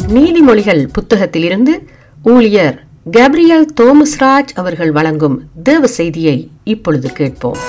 நீதிமொழிகள் புத்தகத்திலிருந்து ஊழியர் கேப்ரியல் தோமஸ்ராஜ் அவர்கள் வழங்கும் தேவ செய்தியை இப்பொழுது கேட்போம்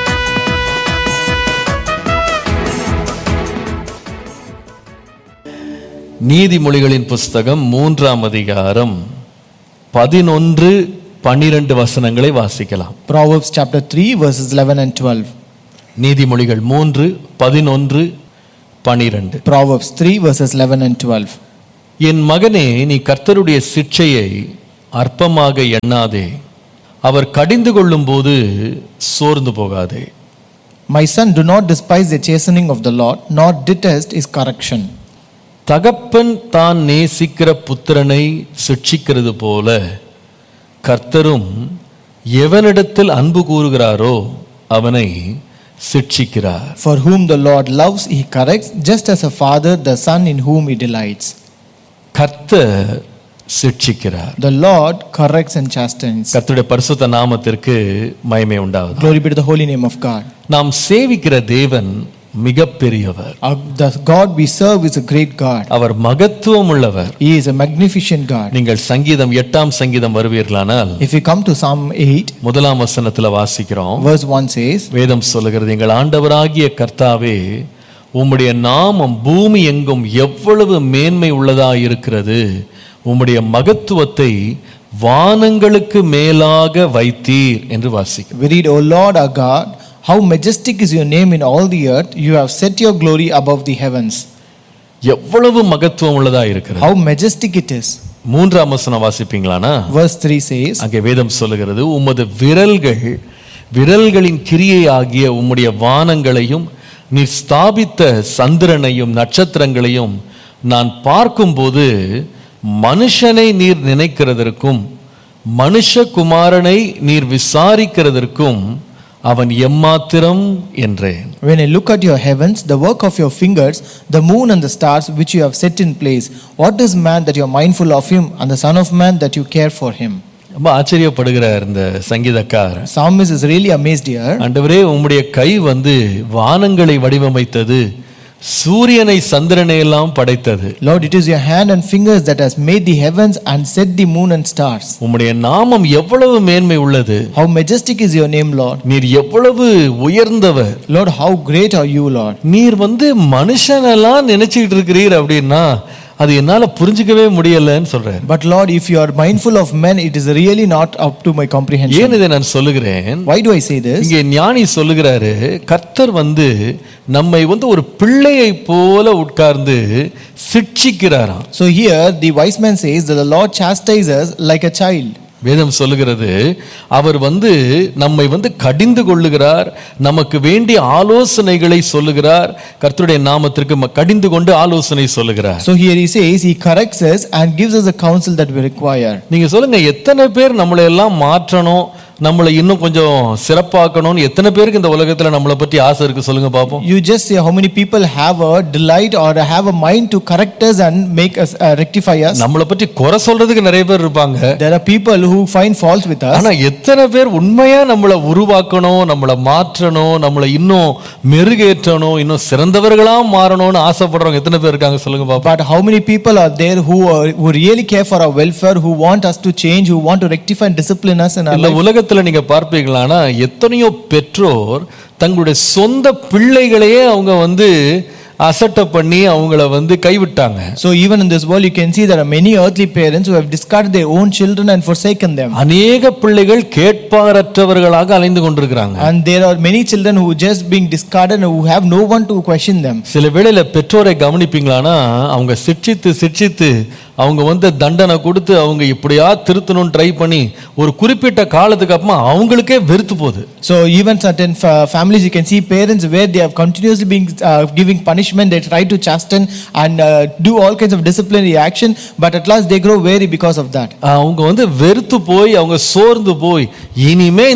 நீதிமொழிகளின் புஸ்தகம் மூன்றாம் அதிகாரம் பதினொன்று பன்னிரண்டு வசனங்களை வாசிக்கலாம் Proverbs chapter 3, verses 11 and 12. நீதிமொழிகள் மூன்று பதினொன்று பனிரெண்டு Proverbs 3, verses 11 and 12. என் மகனே நீ கர்த்தருடைய சிட்சையை அற்பமாக எண்ணாதே அவர் கடிந்து கொள்ளும்போது சோர்ந்து போகாதே My son, do not despise the chastening of the Lord, nor detest his correction. தகப்பன் தான் நேசிக்கிற புத்திரனை சிட்சிக்கிறது போல கர்த்தரும் எவனிடத்தில் அன்பு கூறுகிறாரோ அவனை சிட்சிக்கிறார் For whom the Lord loves, he corrects, just as a father the son in whom he delights. கர்த்தர் சிட்சிக்கிறார் The Lord corrects and chastens. கர்த்தருடைய பரிசுத்த நாமத்திற்கு மகிமை உண்டாவது Glory be to the holy name of God. நாம் சேவிக்கிற தேவன் மிகப்பெரியவர் Our, the God we serve is a great God. அவர் மகத்துவம் உள்ளவர் He is a magnificent God. நீங்கள் சங்கீதம் எட்டாம் சங்கீதம் வருவீர்களானால் If we come to Psalm 8, முதலாம் வசனத்துல வாசிக்கிறோம் verse 1 says, வேதம் சொல்லுகிறது எங்கள் ஆண்டவராகிய கர்த்தாவே உம்முடைய நாமம் பூமி எங்கும் எவ்வளவு மேன்மை உள்ளதா இருக்கிறது உம்முடைய மகத்துவத்தை வானங்களுக்கு மேலாக வைத்தீர் என்று வாசிக்கிறோம் We read, O Lord our God, how majestic is your name in all the earth. You have set your glory above the heavens. எவ்வளவு மகத்துவம் உள்ளதா இருக்கிறது How majestic it is. மூன்றாம் வசனம் வாசிப்பீங்களானா Verse 3 says, அங்கே வேதம் சொல்லுகிறது உமது விரல்கள் விரல்களின் கிரியை ஆகிய உம்முடைய வானங்களையும் நீர் ஸ்தாபித்த சந்திரனையும் நட்சத்திரங்களையும் நான் பார்க்கும்போது மனுஷனை நீர் நினைக்கிறதற்கும் மனுஷகுமாரனை நீர் விசாரிக்கிறதற்கும் அவன் எம்மாத்திரம் என்றேன் When I look at your heavens, the work of your fingers, the moon and the stars which you have set in place, what is man that you are mindful of him, and the Son of Man that you care for him? ரொம்ப ஆச்சரியப்படுகிறார் இந்த சங்கீதக்காரர் Psalmist is really amazed here. ஆண்டவரே உம்முடைய கை வந்து வானங்களை வடிவமைத்தது சூரியனை சந்திரனை எல்லாம் படைத்தது Lord, it is your hand and fingers that has made the heavens and set the moon and stars. உம்முடைய நாமம் எவ்வளவு மேன்மை உள்ளது How majestic is your name, Lord. நீர் எவ்வளவு உயர்ந்தவர் Lord, how great are you, Lord. நீர் வந்து மனுஷனெல்லாம் நினைச்சிட்டு இருக்கிறீர் அப்படின்னா அது என்னால புரிஞ்சுக்கவே முடியலன்னு சொல்றாரு But Lord, if you are mindful of men, it is really not up to my comprehension. ஏன் இதை நான் சொல்லுகிறேன் Why do I say this? இங்கே ஞானி சொல்லுகிறாரு கர்த்தர் வந்து நம்மை வந்து ஒரு பிள்ளையை போல உட்கார்ந்து சிட்சிக்கிறாராம் So here, the wise man says that the Lord chastises like a child. வேதம் சொல்லுகிறது அவர் வந்து நம்மை வந்து கடிந்து கொள்ளுகிறார் நமக்கு வேண்டிய ஆலோசனைகளை சொல்லுகிறார் கர்த்தருடைய நாமத்திற்கு ம- கடிந்து கொண்டு ஆலோசனை சொல்லுகிறார் So here he says, he corrects us and gives us the counsel that we require. நீங்க சொல்லுங்க எத்தனை பேர் நம்மளை எல்லாம் மாற்றணும் நம்மளை இன்னும் கொஞ்சம் சிறப்பாக்கணும்னு எத்தனை பேருக்கு இந்த உலகத்துல நம்மளை பற்றி ஆசை இருக்கு சொல்லுங்க பாப்போம் You just say how many people have a delight or have a mind to correct us and make us uh, rectify us. நம்மளை பற்றி குறை சொல்றதுக்கு நிறைய பேர் இருப்பாங்க There are people who find faults with us. ஆனா எத்தனை பேர் உண்மையா நம்மளை உருவாக்கணும் நம்மளை மாற்றணும் நம்மளை இன்னும் மெருகேற்றணும் இன்னும் சிறந்தவர்களா மாறணும்னு ஆசைப்படுறவங்க எத்தனை பேர் இருக்காங்க சொல்லுங்க பாப்போம் But how many people are there who are, who really care for our welfare, who want us to change, who want to rectify and discipline us in our இந்த life? உலகத்துல நீங்க பார்ப்பீங்களானா எத்தனையோ பெற்றோர் தங்களுடைய சொந்த பிள்ளைகளையே அவங்க வந்து அசட்டை பண்ணி அவங்கள வந்து கைவிட்டாங்க So even in this world, you can see there are many earthly parents who have discarded their own children and forsaken them. அநேக பிள்ளைகள் கேட்பாரற்றவர்களாக அலைந்து கொண்டிருக்கிறாங்க And there are many children who just being discarded and who have no one to question them. சில வேளையில பெற்றோரை கவனிப்பீங்களானா அவங்க சிட்சித்து சிட்சித்து அவங்க வந்து தண்டனை கொடுத்து அவங்க இப்படியா திருத்தணும்னு ட்ரை பண்ணி ஒரு குறிப்பிட்ட காலத்துக்கு அப்புறமா அவங்களுக்கே வெறுத்து போகுது So even certain fa- families, you can see parents where they have continuously been uh, giving punishment, they try to chasten and uh, do all kinds of disciplinary action, but at last they grow weary because of that. அவங்க வந்து வெறுத்து போய் அவங்க சோர்ந்து போய் இனிமே இந்த பிள்ளை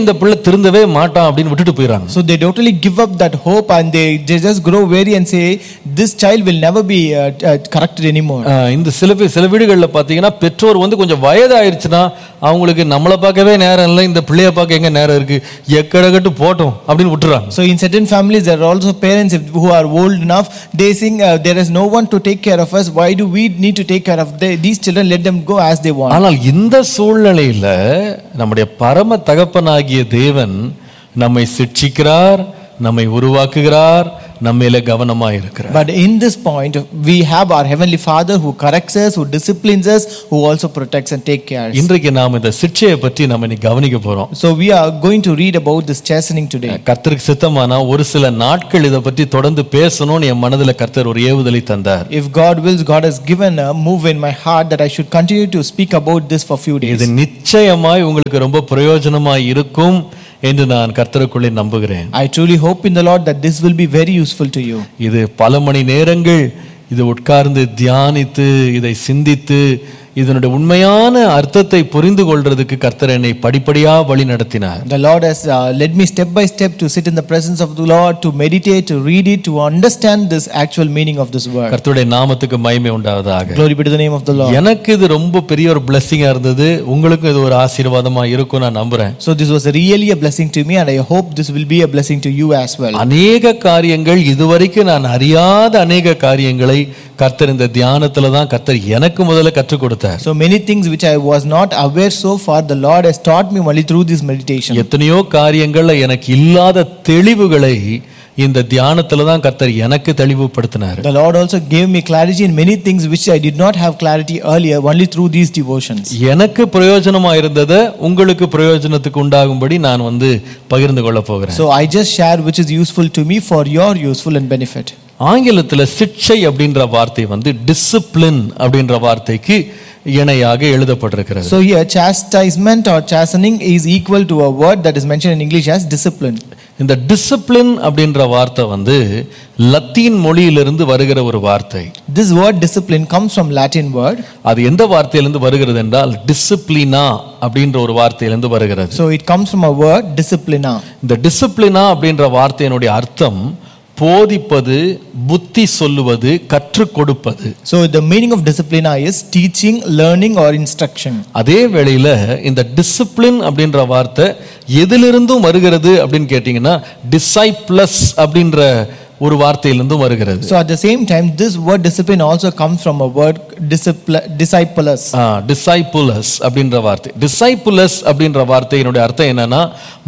திருந்தவே மாட்டான் அப்படின்னு விட்டுட்டு போயிடறாங்க So they totally give up that hope and they, they just grow weary and say, This child will never be uh, uh, corrected anymore. ஆஹ் இந்த சில பேர் சில வீடுகளில் பார்த்தீங்கன்னா பெற்றோர் வந்து கொஞ்சம் வயதாயிருச்சுன்னா அவங்களுக்கு நம்மளை பார்க்கவே நேரம் இல்லை இந்த பிள்ளைய பார்க்க எங்க நேரம் இருக்கு எக்கடகட்டு போட்டோம் அப்படின்னு விட்டுறாங்க So in certain families, there are also parents if- who are old enough. They think uh, there is no one to take care of us. Why do we need to take care of the, these children? Let them go as they want. ஆனால் இந்த சூழ்நிலையில நம்முடைய பரம தகப்பனாகிய தேவன் நம்மை சிட்சிக்கிறார் நம்மை உருவாக்குகிறார் நம்மையில கவனமா இருக்கிறார் But in this point, we have our Heavenly Father who corrects us, who disciplines us, who also protects and take care. இன்றைக்கு நாம் இந்த சிட்சையை பற்றி நம்ம இன்னைக்கு கவனிக்க போறோம் So we are going to read about this chastening today. கர்த்தருக்கு சித்தமானா ஒரு சில நாட்கள் இதை பற்றி தொடர்ந்து பேசணும்னு என் மனதுல கர்த்தர் ஒரு ஏவுதலை தந்தார் If God wills, God has given a move in my heart that I should continue to speak about this for few days. இது நிச்சயமாய் உங்களுக்கு ரொம்ப பிரயோஜனமாய் இருக்கும் என்று நான் கர்த்தருக்குள்ளே நம்புகிறேன் I truly hope in the Lord that this will be very useful to you. இது பல மணி நேரங்கள் இது உட்கார்ந்து தியானித்து இதை சிந்தித்து இதனுடைய உண்மையான அர்த்தத்தை புரிந்து கொள்றதுக்கு கர்த்தர் என்னை படிப்படியா வழி நடத்தினார் The Lord has uh, led me step by step to sit in the presence of the Lord, to meditate, to read it, to understand this actual meaning of this word. கர்த்தருடைய நாமத்துக்கு மகிமை உண்டாவதாக Glory be to the name of the Lord. எனக்கு இது ரொம்ப பெரிய ஒரு பிளஸ்ஸிங்கா இருந்தது உங்களுக்கும் இது ஒரு ஆசீர்வாதமா இருக்கும் நான் நம்புறேன் So this was really a blessing to me, and I hope this will be a blessing to you as well. அநேக காரியங்கள் இதுவரைக்கும் நான் அறியாத அநேக காரியங்களை கர்த்தர் இந்த தியானத்துல தான் கர்த்தர் எனக்கு முதல்ல கற்றுக் கொடுத்தார் So many things which I was not aware so far, the Lord has taught me only through this meditation. எத்தனையோ காரியங்கள்ல எனக்கு இல்லாத தெளிவுகளை இந்த தியானத்துல தான் கர்த்தர் எனக்கு தெளிவுபடுத்தினார் The Lord also gave me clarity in many things which I did not have clarity earlier, only through these devotions. எனக்கு பிரயோஜனமா இருந்ததை உங்களுக்கு பிரயோஜனத்துக்கு உண்டாகும்படி நான் வந்து பகிர்ந்து கொள்ள போகிறேன் So I just share which is useful to me for your useful and benefit. ஆங்கிலத்துல சிக்ஷை அப்படின்ற வார்த்தை வந்து டிசிப்ளின் அப்படின்ற வார்த்தைக்கு இணையாக எழுதப்பட்டிருக்கிறது So here, chastisement or chastening is equal to a word that is mentioned in English as discipline. இந்த டிசிப்ளின் அப்படின்ற வார்த்தை வந்து லத்தீன் மொழியிலிருந்து வருகிற ஒரு வார்த்தை This word discipline comes from Latin word. அது எந்த வார்த்தையிலிருந்து வருகிறது என்றால் டிசிப்ளினா அப்படின்ற ஒரு வார்த்தையிலிருந்து வருகிறது So it comes from a word disciplina. இந்த டிசிப்ளினா அப்படின்ற வார்த்தையினுடைய அர்த்தம் போதிப்பது புத்தி சொல்லுவது கற்றுக் கொடுப்பது So the meaning of disciplina is teaching, learning, or instruction. அதே வேளையில இந்த டிசிப்ளின் அப்படின்ற வார்த்தை எதிலிருந்தும் வருகிறது அப்படின்னு கேட்டிங்கன்னா டிசைப்ளஸ் அப்படின்ற ஒரு வார்த்தையிலிருந்தும் வருகிறது So at the same time, this word discipline also comes from a word discipl- discipulus. டிசைப்புலஸ் அப்படின்ற வார்த்தை டிசைப்புலஸ் அப்படின்ற வார்த்தையினுடைய அர்த்தம் என்னன்னா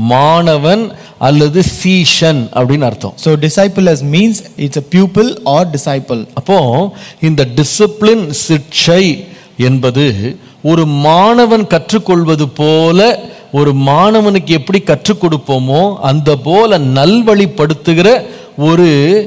மாணவன் அல்லது சீஷன் அப்படின்னு அர்த்தம் So discipulus means it's a pupil or disciple. அப்போ இந்த டிசிப்ளின் சிக்ஷை என்பது ஒரு மாணவன் கற்றுக்கொள்வது போல ஒரு மாணவனுக்கு எப்படி கற்றுக் கொடுப்போமோ அந்த போல நல்வழிப்படுத்துகிற ஒரு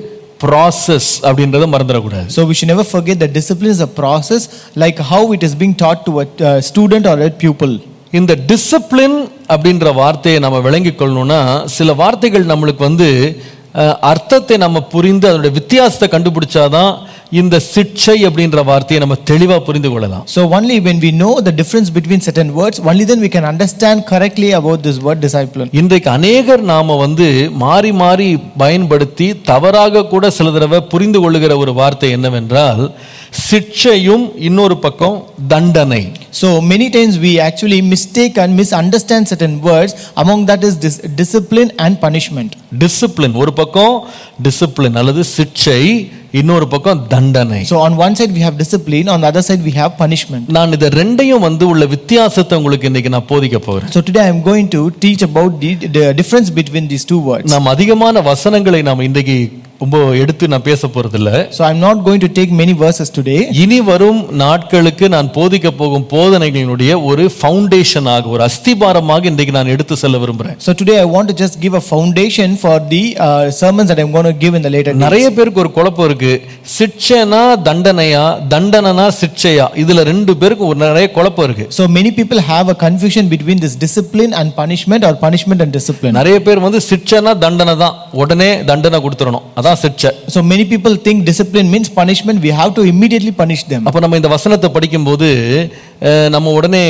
ப்ராசஸ் அப்படின்றத மறந்துடக்கூடாது So we should never forget that discipline is a process like how it is being taught to a uh, student or a pupil. இந்த டிசிப்ளின் அப்படின்ற வார்த்தையை நம்ம விளங்கிக் கொள்ளணும்னா சில வார்த்தைகள் நம்மளுக்கு வந்து அஹ், அர்த்தத்தை நம்ம புரிந்து அதனுடைய வித்தியாசத்தை கண்டுபிடிச்சாதான் இந்த சிக்ஷை அப்படின்ற வார்த்தையை நம்ம தெளிவா புரிந்து கொள்ளலாம் So only when we know the difference between certain words, only then we can understand correctly about this word discipline. இன்றைக்கு அநேகர் நாம வந்து மாறி மாறி பயன்படுத்தி தவறாக கூட சில தடவை புரிந்து கொள்ளுகிற ஒரு வார்த்தை என்னவென்றால் சிக்ஷையும் இன்னொரு பக்கம் தண்டனை So many times we actually mistake and misunderstand certain words. Among that is dis- discipline and punishment. Discipline ஒரு பக்கம் டிசிப்ளின் அல்லது சிக்ஷை இன்னொரு பக்கம் தண்டனை So on one side we have discipline, on the other side we have punishment. நான் இதை ரெண்டையும் வந்து உள்ள வித்தியாசத்தை உங்களுக்கு இன்னைக்கு நான் போதிக்க போறேன் So today I am going to teach about the, the difference between these two words. நாம் அதிகமான வசனங்களை நாம் இன்றைக்கு ரொம்ப எடுத்து நான் பேச போறதில்ல So I'm not going to take many verses today. இனி வரும் நாட்களுக்கு நான் போதிக்க போகும் போதனைகளினுடைய ஒரு ஃபவுண்டேஷன் ஆக ஒரு அஸ்திபாரமாக இன்றைக்கு நான் எடுத்து செல்ல விரும்புறேன் So today I want to just give a foundation for the uh, sermons that I'm going to give in the later days. நிறைய பேருக்கு ஒரு குழப்பம் இருக்கு சிட்சைனா தண்டனையா தண்டனைனா சிட்சையா இதுல ரெண்டு பேருக்கு ஒரு நிறைய குழப்பம் இருக்கு So many people have a confusion between this discipline and punishment or punishment and discipline. நிறைய பேர் வந்து சிட்சைனா தண்டனை தான் உடனே தண்டனை கொடுத்துடணும் அதான் சிட்சை So many people think discipline means punishment. We have to immediately punish them. அப்போ நம்ம இந்த வசனத்தை படிக்கும்போது அஹ், நம்ம உடனே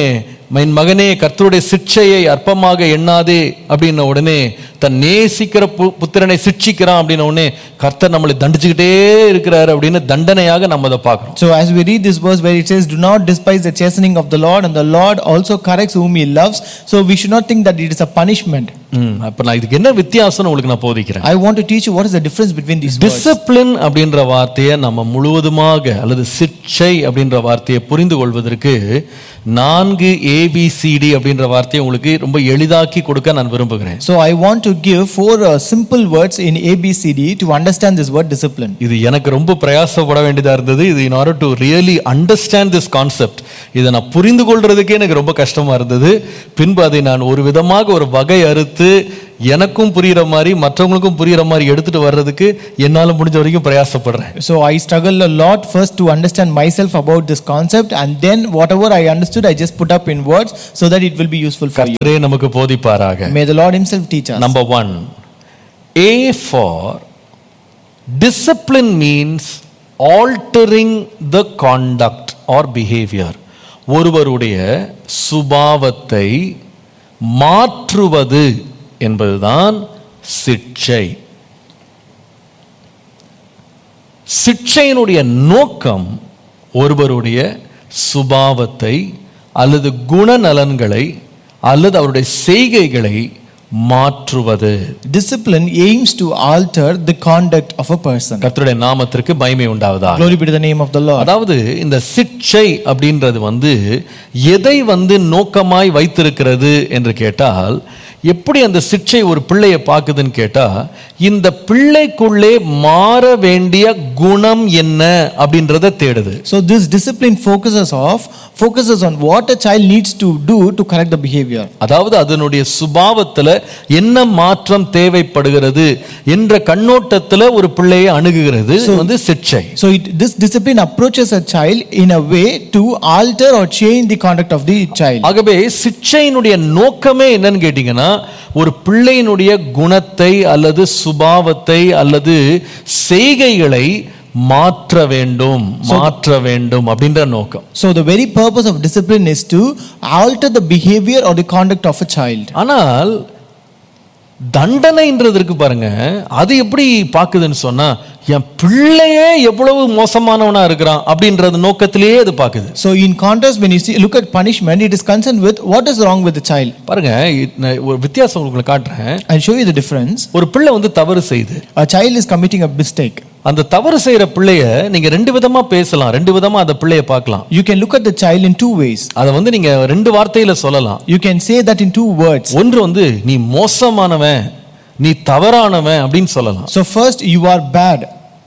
என் மகனே கர்த்தருடைய சிட்சையை அற்பமாக எண்ணாதே அப்படின்ன உடனே தன் நேசிக்கிற பு- புத்திரனை சிட்சிக்கிறான் அப்படின்ன உடனே கர்த்தர் நம்மளை தண்டிச்சுக்கிட்டே இருக்கிறாரு அப்படின்னு தண்டனையாக நம்ம அதை பார்க்கிறோம் So as we read this verse where it says, "Do not despise the chastening of the Lord, and the Lord also corrects whom He loves." So we should not think that it is a punishment. ம், அப்ப நான் இதுக்கு என்ன வித்தியாசம்னு உங்களுக்கு நான் போதிக்கிறேன் I want to teach you what is the difference between these words. Discipline அப்படின்ற வார்த்தையை நம்ம முழுவதுமாக அல்லது சிக்ஷை அப்படின்ற வார்த்தையை புரிந்து கொள்வதற்கு நான்கு ஏபிசிடி அப்படின்ற வார்த்தையை உங்களுக்கு ரொம்ப எளிதாக்கி கொடுக்க நான் விரும்புகிறேன் So I want to give four uh, simple words in ABCD to understand this word discipline. இது எனக்கு ரொம்ப பிரயாசப்பட வேண்டியதா இருந்தது இது in order to really understand this concept இதை நான் புரிந்து கொள்றதுக்கே எனக்கு ரொம்ப கஷ்டமா இருந்தது பின்பு அதை நான் ஒரு விதமாக ஒரு வகை அறுத்து எனக்கும் புரியுற மாதிரி மற்றவங்களுக்கும் புரியுற மாதிரி எடுத்துட்டு வர்றதுக்கு என்னால முடிஞ்ச வரைக்கும் பிரயாசப்படுறேன் So I struggled a lot first to understand myself about this concept, and then whatever I understood, I just put up in words so that it will be useful for you. கர்த்தரே நமக்கு போதிப்பாராக May the Lord Himself teach us. Number one, A for discipline means altering the conduct or behavior. ஒருவருடைய சுபாவத்தை மாற்றுவது என்பதுதான் சிட்சை சிட்சையினுடைய நோக்கம் ஒருவருடைய சுபாவத்தை அல்லது குணநலன்களை அல்லது அவருடைய செய்கைகளை மாற்றுவது Discipline aims to alter the conduct of a person. கர்த்தருடைய நாமத்திற்கு மகிமை உண்டாவதா Glory be to the name of the Lord. அதாவது இந்த சிட்சை அப்படின்றது வந்து எதை வந்து நோக்கமாய் வைத்திருக்கிறது என்று கேட்டால் எப்படி அந்த சிட்சை ஒரு பிள்ளையை பார்க்குதுன்னு கேட்டா இந்த பிள்ளைக்குள்ளே மாற வேண்டிய குணம் என்ன அப்படின்றத தேடுது So this discipline focuses off focuses on what a child needs to do to correct the behavior. அதாவது அதனுடைய சுபாவத்துல என்ன மாற்றம் தேவைப்படுகிறது என்ற கண்ணோட்டத்துல ஒரு பிள்ளையை அணுகுகிறது இது வந்து சிட்சை So it, this discipline approaches a child in a way to alter or change the conduct of the child. ஆகவே சிட்சையினுடைய நோக்கமே என்னன்னு கேட்டீங்கன்னா ஒரு பிள்ளையினுடைய குணத்தை அல்லது சுபாவத்தை அல்லது செய்கைகளை மாற்ற வேண்டும் மாற்ற வேண்டும் அப்படின்ற நோக்கம் So the very purpose of discipline is to alter the behavior or the conduct of a child. ஆனால் தண்டனைன்றது இருக்கு பாருங்க அது எப்படி பாக்குதுன்னு சொன்னா என் பிள்ளையே எவ்வளவு மோசமானவனா இருக்கிறான் அப்படின்றது நோக்கத்திலேயே அது பாக்குது So in contrast, when you see, look at punishment, it is concerned with what is wrong with the child. பாருங்க இது நான் ஒரு வித்தியாசம் உங்களுக்கு காட்டுறேன் I'll show you the difference. ஒரு பிள்ளை வந்து தவறு செய்யுது A child is committing a mistake. அந்த தவறு செய்யற பிள்ளைய நீங்க ரெண்டு விதமா பேசலாம் ரெண்டு விதமா அந்த பிள்ளைய பார்க்கலாம் You can look at the child in two ways. அதை வந்து நீங்க ரெண்டு வார்த்தையில சொல்லலாம் You can say that in two words. ஒன்று வந்து நீ மோசமானவன் நீ தவறானவன் அப்படின்னு சொல்லலாம் So first, you are bad.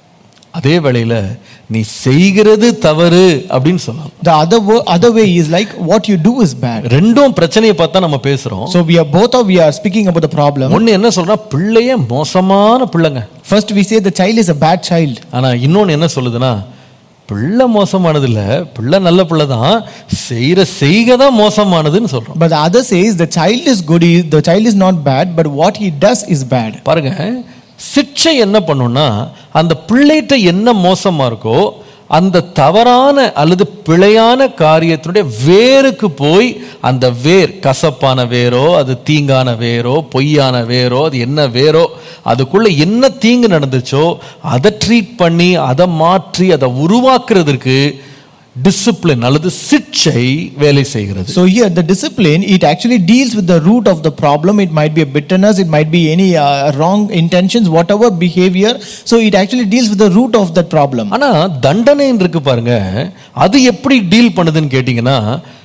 அதே வேளையில நீ செய்கிறது தவறு அப்படின்னு சொல்லலாம் The other wo- other way is like what you do is bad. ரெண்டும் பிரச்சனையை பார்த்தா நம்ம பேசுறோம் So we are both of we are speaking about the problem. ஒண்ணு என்ன சொல்றா பிள்ளையே மோசமான பிள்ளைங்க First, we say the child is a bad child. ஆனா இன்னொன்னு என்ன சொல்லுதுன்னா பிள்ளை மோசமானது இல்ல பிள்ளை நல்ல பிள்ளை தான் செய்யற செய்கை தான் மோசமானதுன்னு சொல்றோம் But the other says the child is good, he- the child is not bad, but what he does is bad. பாருங்க சிக்ஷை என்ன பண்ணும்னா அந்த பிள்ளைகிட்ட என்ன மோசமா இருக்கோ அந்த தவறான அல்லது பிழையான காரியத்தினுடைய வேருக்கு போய் அந்த வேர் கசப்பான வேரோ அது தீங்கான வேரோ பொய்யான வேரோ அது என்ன வேரோ அதுக்குள்ள என்ன தீங்கு நடந்துச்சோ அதை ட்ரீட் பண்ணி அதை மாற்றி அதை உருவாக்குறதுக்கு டிசிப்ளின் அல்லது சிக்ஷை வேலை செய்கிறது So here, the discipline, it actually deals with the root of the problem. It might be a bitterness, it might be any uh, wrong intentions, whatever behavior. So it actually deals with the root of that problem. ஆனா தண்டனைன்னு இருக்கு பாருங்க அது எப்படி deal பண்ணுதுன்னு கேட்டீங்கன்னா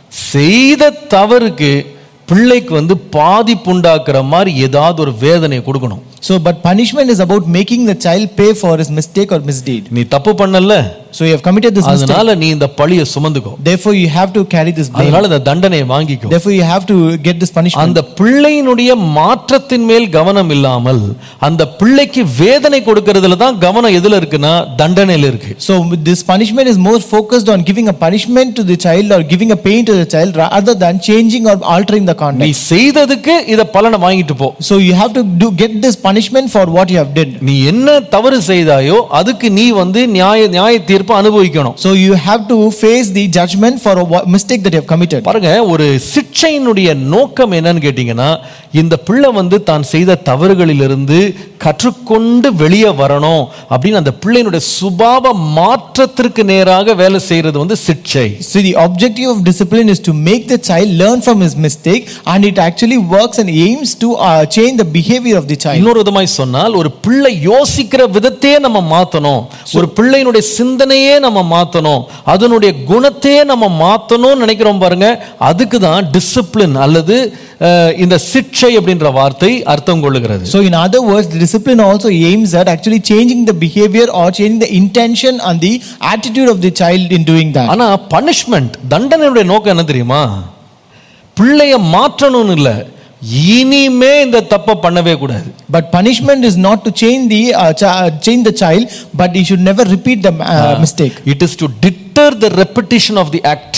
செய்த தவறுக்கு பிள்ளைக்கு வந்து பாதிப்புண்டாக்குற மாதிரி ஏதாவது ஒரு வேதனையை கொடுக்கணும் So, but punishment is about making the child pay for his mistake or misdeed. நீ தப்பு பண்ணல So you have committed this mistake. அதனால நீ இந்த பழியை சுமந்துக்கோ Therefore, you have to carry this blame. அதனால இந்த தண்டனையை வாங்கிக்கோ Therefore, you have to get this punishment. அந்த பிள்ளையினுடைய மாற்றத்தின் மேல் கவனம் இல்லாமல் அந்த பிள்ளைக்கு வேதனை கொடுக்கறதுல தான் கவனம் எதுல இருக்குன்னா தண்டனையில இருக்கு So this punishment is more focused on giving a punishment to the child or giving a pain to the child rather than changing or altering the நீ conduct. செய்ததுக்கு இத பலனை வாங்கிட்டு போ So you have to do get this punishment for what you have did. நீ என்ன தவறு செய்தாயோ அதுக்கு நீ வந்து நியாய நியாய தீர்ப்பு தீர்ப்பு அனுபவிக்கணும் So you have to face the judgment for a wa- mistake that you have committed. பாருங்க ஒரு சிக்ஷையினுடைய நோக்கம் என்னன்னு கேட்டீங்கன்னா இந்த பிள்ளை வந்து தான் செய்த தவறுகளிலிருந்து கற்றுக்கொண்டு வெளியே வரணும் அப்படின்னு அந்த பிள்ளையினுடைய சுபாவ மாற்றத்திற்கு நேராக வேலை செய்யறது வந்து சிக்ஷை So the objective of discipline is to make the child learn from his mistake and it actually works and aims to uh, change the behavior of the child. இன்னொரு விதமாய் சொன்னால் ஒரு பிள்ளை யோசிக்கிற விதத்தையே நம்ம மாத்தணும் ஒரு பிள்ளையினுடைய சிந்தனையே நம்ம மாத்தணும் அதனுடைய குணத்தையே நம்ம மாத்தணும்னு நினைக்கிறோம் பாருங்க அதுக்கு தான் டிசிப்ளின் அல்லது அஹ், இந்த சிக்ஷை அப்படின்ற வார்த்தை அர்த்தம் கொள்ளுகிறது So in other words, the discipline also aims at actually changing the behavior or changing the intention and the attitude of the child in doing that. ஆனா பனிஷ்மெண்ட் தண்டனையுடைய நோக்கம் என்ன தெரியுமா பிள்ளைய மாற்றணும்னு இல்ல இனிமே இந்த தப்பை பண்ணவே கூடாது But punishment is not to change the uh, ch- uh, change the child, but he should never repeat the uh, mistake. It is to deter the repetition of the act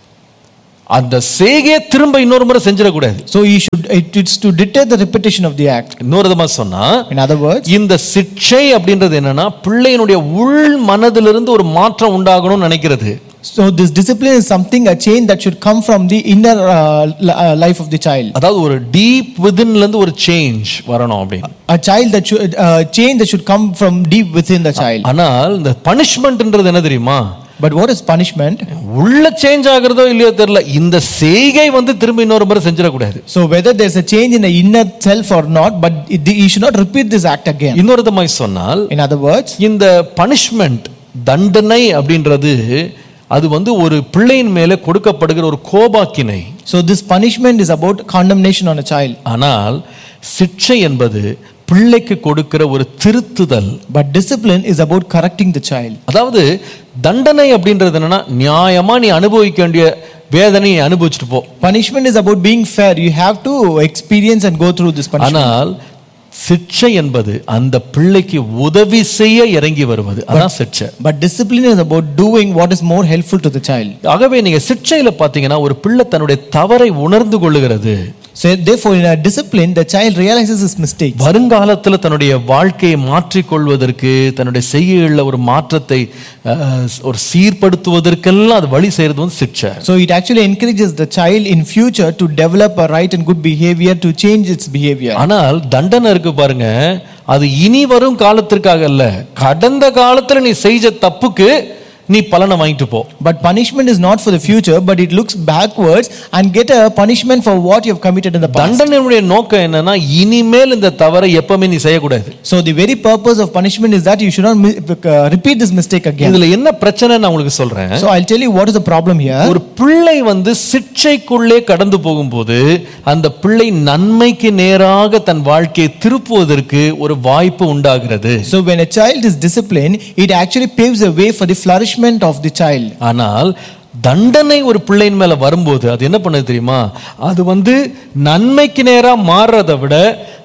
அந்த செய்கையை திரும்ப இன்னொரு முறை செஞ்சிடக்கூடாது So he should it, it's to deter the repetition of the act. இன்னொரு விதமா சொன்னா In other words, இந்த சிக்ஷை அப்படின்றது என்னன்னா பிள்ளையினுடைய உள் மனதிலிருந்து ஒரு மாற்றம் உண்டாகணும்னு நினைக்கிறது so this discipline is something a change that should come from the inner uh, li- uh, life of the child. அதாவது ஒரு டீப் விதின்ல இருந்து ஒரு சேஞ்ச் வரணும் அப்படின்னு A child that should uh, change that should come from deep within the child. ஆனால் இந்த பனிஷ்மெண்ட்ன்றது என்ன தெரியுமா But what is punishment? உள்ள சேஞ்ச் ஆகுறதோ இல்லையோ தெரியல இந்த செய்கை வந்து திரும்ப இன்னொரு முறை செஞ்சிடக்கூடாது So whether there's a change in the inner self or not, but it, you should not repeat this act again. இன்னொரு விதமாய் சொன்னால் In other words, இந்த பனிஷ்மெண்ட் தண்டனை அப்படின்றது அது வந்து ஒரு பிள்ளையின் மேலே கொடுக்கப்படுகிற ஒரு கோபாக்கினை so this punishment is about condemnation on a child. ஆனால் சிக்ஷை என்பது பிள்ளைக்கு கொடுக்கிற ஒரு திருத்துதல் But discipline is about correcting the child. அதாவது தண்டனை அப்படின்றது என்னன்னா நியாயமா நீ அனுபவிக்க வேண்டிய வேதனையை அனுபவிச்சுட்டு போ Punishment is about being fair. You have to experience and go through this punishment. ஆனால் சிக்ஷை என்பது அந்த பிள்ளைக்கு உதவி செய்ய இறங்கி வருவது அதான் சிக்ஷை But discipline is about doing what is more helpful to the child. ஆகவே நீங்க சிக்ஷையில பாத்தீங்கன்னா ஒரு பிள்ளை தன்னுடைய தவறை உணர்ந்து கொள்ளுகிறது So therefore, in a discipline, the child realizes his mistakes. வருங்காலத்துல தன்னுடைய வாழ்க்கையை மாற்றிக்கொள்வதற்கு தன்னுடைய செய்கைகளில் ஒரு மாற்றத்தை அஹ், ஒரு சீர்படுத்துவதற்கெல்லாம் அது வழி செய்யறது வந்து சிக்ஷை So it actually encourages the child in future to develop a right and good behavior to change its behavior. ஆனால் தண்டனை இருக்கு பாருங்க அது இனி வரும் காலத்திற்காக அல்ல கடந்த காலத்துல நீ செஞ்ச தப்புக்கு நீ பலனை வாங்கிட்டு போ But punishment is not for the future, but it looks backwards and get a punishment for what you have committed in the past. தண்டனையுடைய நோக்கம் என்னன்னா இனிமேல் இந்த தவறை எப்பவுமே நீ செய்யக்கூடாது So the very purpose of punishment is that you should not mi- uh, repeat this mistake again. இதுல என்ன பிரச்சனை நான் உங்களுக்கு சொல்றேன் So I'll tell you what is the problem here. ஒரு பிள்ளை வந்து சிக்ஷைக்குள்ளே கடந்து போகும்போது அந்த பிள்ளை நன்மைக்கு நேராக தன் வாழ்க்கையை திருப்புவதற்கு ஒரு வாய்ப்பு உண்டாகிறது So when a child is disciplined, it actually paves the way for the flourishment of the child. ஆனால் தண்டனை ஒரு பிள்ளையின் மேல வரும்போது அது என்ன பண்ணுது தெரியுமா அது வந்து நன்மைக்கு நேரா மாறுறதை விட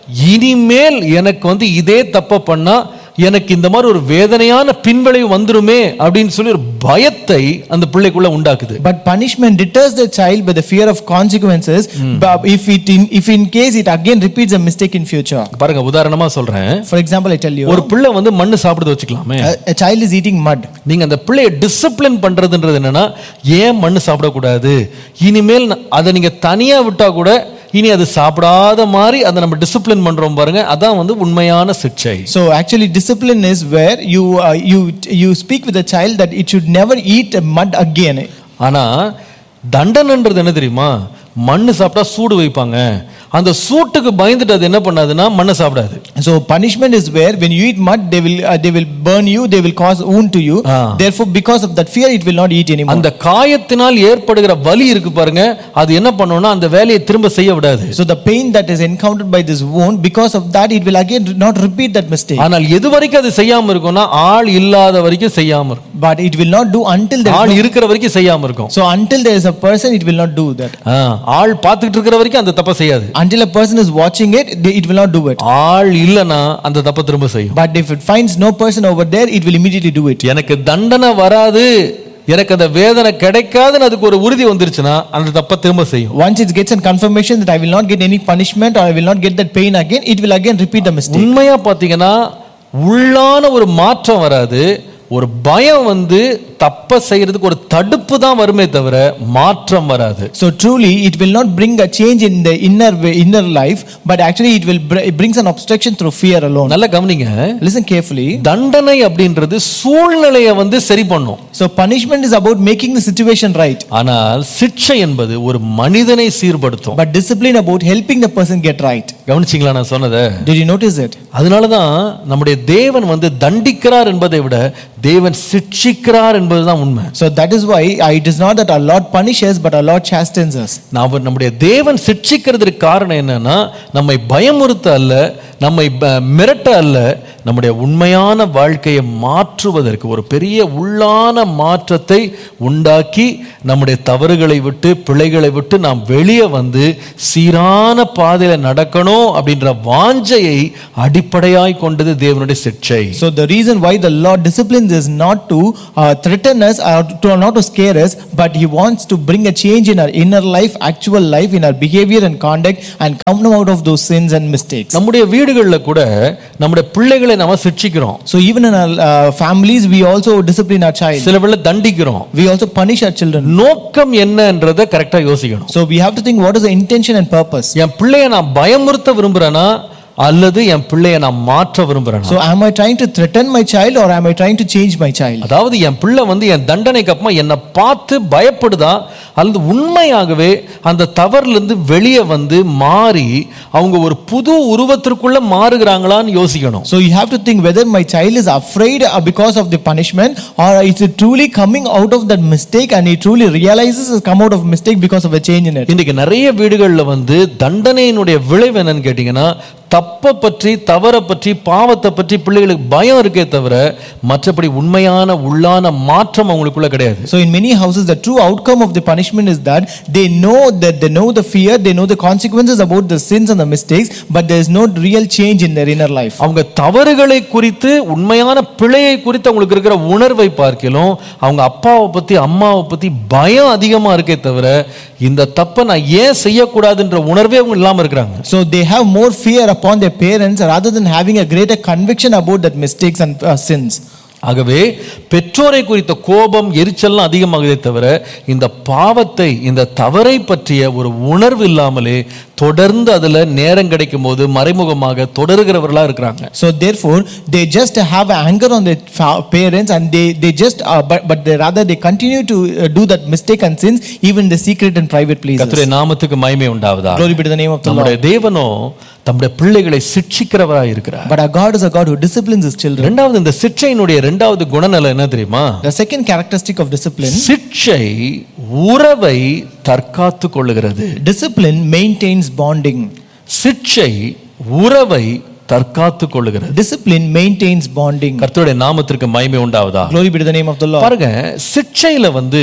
இனிமேல் எனக்கு வந்து இதே தப்ப பண்ணா எனக்கு இந்த மாதிரி ஒரு வேதனையான பின்விளைவு வந்துருமே அப்படின்னு சொல்லி ஒரு பயத்தை அந்த பிள்ளைக்குள்ள உண்டாக்குது But punishment deters the child by the fear of consequences. But if it in, if in case it again repeats a mistake in future. பாருங்க உதாரணமா சொல்றேன் For example, I tell you, ஒரு பிள்ளை வந்து மண்ணு சாப்பிடுறது வச்சுக்கலாமே a, a child is eating mud. நீங்க அந்த பிள்ளையை டிசிப்ளின் பண்றதுன்றது என்னன்னா ஏன் மண்ணு சாப்பிடக்கூடாது இனிமேல் ந- அதை நீங்க தனியா விட்டா கூட இனி அது சாப்பிடாத மாதிரி அதை நம்ம டிசிப்ளின் பண்றோம் பாருங்க அதான் வந்து உண்மையான சிக்ஷை So actually, discipline is where you uh, you you speak with the child that it should never eat mud again. ஆனா தண்டனைன்றது என்ன தெரியுமா மண்ணு சாப்பிட்டா சூடு வைப்பாங்க அந்த சூட்டுக்கு பயந்துட்டு அது என்ன பண்ணாதுன்னா மண்ணை சாப்பிடாது So punishment is where when you eat mud, they will uh, they will burn you, they will cause wound to you. Ah. Therefore, because of that fear, it will not eat anymore. அந்த காயத்தினால் ஏற்படுகிற வலி இருக்கு பாருங்க அது என்ன பண்ணும்னா அந்த வேலையை திரும்ப செய்ய விடாது So the pain that is encountered by this wound, because of that, it will again not repeat that mistake. ஆனால் எது வரைக்கும் அது செய்யாம இருக்கும்னா ஆள் இல்லாத வரைக்கும் செய்யாம இருக்கும் But it will not do until there is ஆள் no, இருக்கிற வரைக்கும் செய்யாம இருக்கும் so until there is a person, it will not do that. ஆ, ஆள் பார்த்துக்கிட்டு இருக்கிற வரைக்கும் அந்த தப்பை செய்யாது Until a person is watching it, they- it will not do it. ஆள் இல்லைன்னா அந்த தப்பை திரும்ப செய்யும் But if it finds no person over there, it will immediately do it. எனக்கு தண்டனை வராது எனக்கு அந்த வேதனை கிடைக்காதுன்னு அதுக்கு ஒரு உறுதி வந்துருச்சுன்னா அந்த தப்பை திரும்ப செய்யும் Once it gets a confirmation that I will not get any punishment or I will not get that pain again, it will again repeat the mistake. உண்மையா பாத்தீங்கன்னா உள்ளான ஒரு மாற்றம் வராது ஒரு பயம் வந்து தப்ப செய்யறதுக்கு ஒரு தடுப்பு தான் வருமே தவிர மாற்றம் வராது So truly, it will not bring a change in the inner way, inner life, but actually it will br- it brings an obstruction through fear alone. நல்லா கவனிங்க Listen carefully. தண்டனை அப்படின்றது சூழ்நிலையை வந்து சரி பண்ணும் So punishment is about making the situation right, ஆனால் சிக்ஷை என்பது ஒரு மனிதனை சீர்படுத்தும் but discipline about helping the person get right. கவனிச்சிங்களா நான் சொன்னதை Did you notice it? அதனாலதான் நம்முடைய தேவன் வந்து தண்டிக்கிறார் என்பதை விட தேவன் சிட்சிக்கிறார் என்பதுதான் உண்மை So that is why uh, it is not that our Lord punishes, but our Lord chastens us. நாம் நம்முடைய தேவன் சிட்சிக்கிறதுக்கு காரணம் என்னன்னா நம்மை பயமுறுத்த அல்ல நம்மை ப- மிரட்ட அல்ல நம்முடைய உண்மையான வாழ்க்கையை மாற்றுவதற்கு ஒரு பெரிய உள்ளான மாற்றத்தை உண்டாக்கி நம்முடைய தவறுகளை விட்டு பிழைகளை விட்டு நாம் வெளியே வந்து சீரான பாதையில நடக்கணும் அப்படின்ற வாஞ்சையை அடிப்படையாய் கொண்டது தேவனுடைய சிக்ஷை So the reason why the Lord disciplines is not to uh, threaten us or to not to scare us, but He wants to bring a change in our inner life, actual life, in our behavior and conduct, and come out of those sins and mistakes. நம்முடைய வீடுகளில் கூட நம்முடைய பிள்ளைகளை நம்ம சிட்சிக்கிறோம் So even in our uh, families, we also discipline our child. சில வேளை தண்டிக்கிறோம் We also punish our children. நோக்கம் என்னன்றதை கரெக்டா யோசிக்கணும் So we have to think what is the intention and purpose. என் பிள்ளைய நான் பயமுறுத்த விரும்புறேனா அல்லது என் பிள்ளைய நான் மாற்ற விரும்புறேனா So am I trying to threaten my child or am I trying to change my child? அதாவது என் பிள்ளை வந்து என் தண்டனைக்கு அப்புறமா என்னை பார்த்து பயப்படுதா அல்லது உண்மையாகவே அந்த தவறுல இருந்து வெளியே வந்து மாறி அவங்க ஒரு புது உருவத்திற்குள்ள மாறுகிறாங்களான்னு யோசிக்கணும் So you have to think whether my child is afraid uh, because of the punishment or is it truly coming out of that mistake and he truly realizes it's come out of mistake because of a change in it. இன்னைக்கு நிறைய வீடுகள்ல வந்து தண்டனையினுடைய விளைவு என்னன்னு கேட்டீங்கன்னா தப்பை பற்றி தவறை பற்றி பாவத்தை பற்றி பிள்ளைகளுக்கு பயம் இருக்கே தவிர மற்றபடி உண்மையான உள்ளான மாற்றம் அவங்களுக்குள்ள கிடையாது So in many houses, the true outcome of the punishment is that they know that they know the fear, they know the consequences about the sins and the mistakes, but there is no real change in their inner life. அவங்க தவறுகளை குறித்து உண்மையான பிழையை குறித்து அவங்களுக்கு இருக்கிற உணர்வை பார்க்கலும் அவங்க அப்பாவை பத்தி அம்மாவை பத்தி பயம் அதிகமா இருக்கே தவிர இந்த தப்பை நான் ஏன் செய்யக்கூடாதுன்ற உணர்வே அவங்க இல்லாம இருக்கிறாங்க So they have more fear upon their parents rather than having a greater conviction about that mistakes and uh, sins. ஆகவே பெற்றோரை குறித்த கோபம் எரிச்சல்லாம் அதிகமாகுதே தவிர இந்த பாவத்தை இந்த தவறை பற்றிய ஒரு உணர்வு இல்லாமலே தொடர்ந்து அதுல நேரம் கிடைக்கும் போது மறைமுகமாக தொடருகிறவர்களா இருக்கிறாங்க So therefore, they just have anger on their fa- parents, and they they just uh, but but they rather they continue to uh, do that mistake and sins even in the secret and private places. கர்த்தருடைய நாமத்துக்கு மகிமை உண்டாவதா Glory be to the name of the நம்முடைய Lord. தேவனோ தம்முடைய பிள்ளைகளை சிட்சிக்கிறவரா இருக்கிறார் But our God is a God who disciplines His children. ரெண்டாவது இந்த சிட்சையினுடைய ரெண்டாவது குணநலம் என்ன தெரியுமா The second characteristic of discipline, சிட்சை உறவை தற்காத்து கொள்ளுகிறது discipline maintains bonding. சிட்சை உறவை தற்காத்து கொள்ளுகிறது Discipline maintains bonding. கர்த்தருடைய நாமத்திற்கு மகிமை உண்டாவதா Glory be to the name of the Lord. பாருங்க சிட்சையில வந்து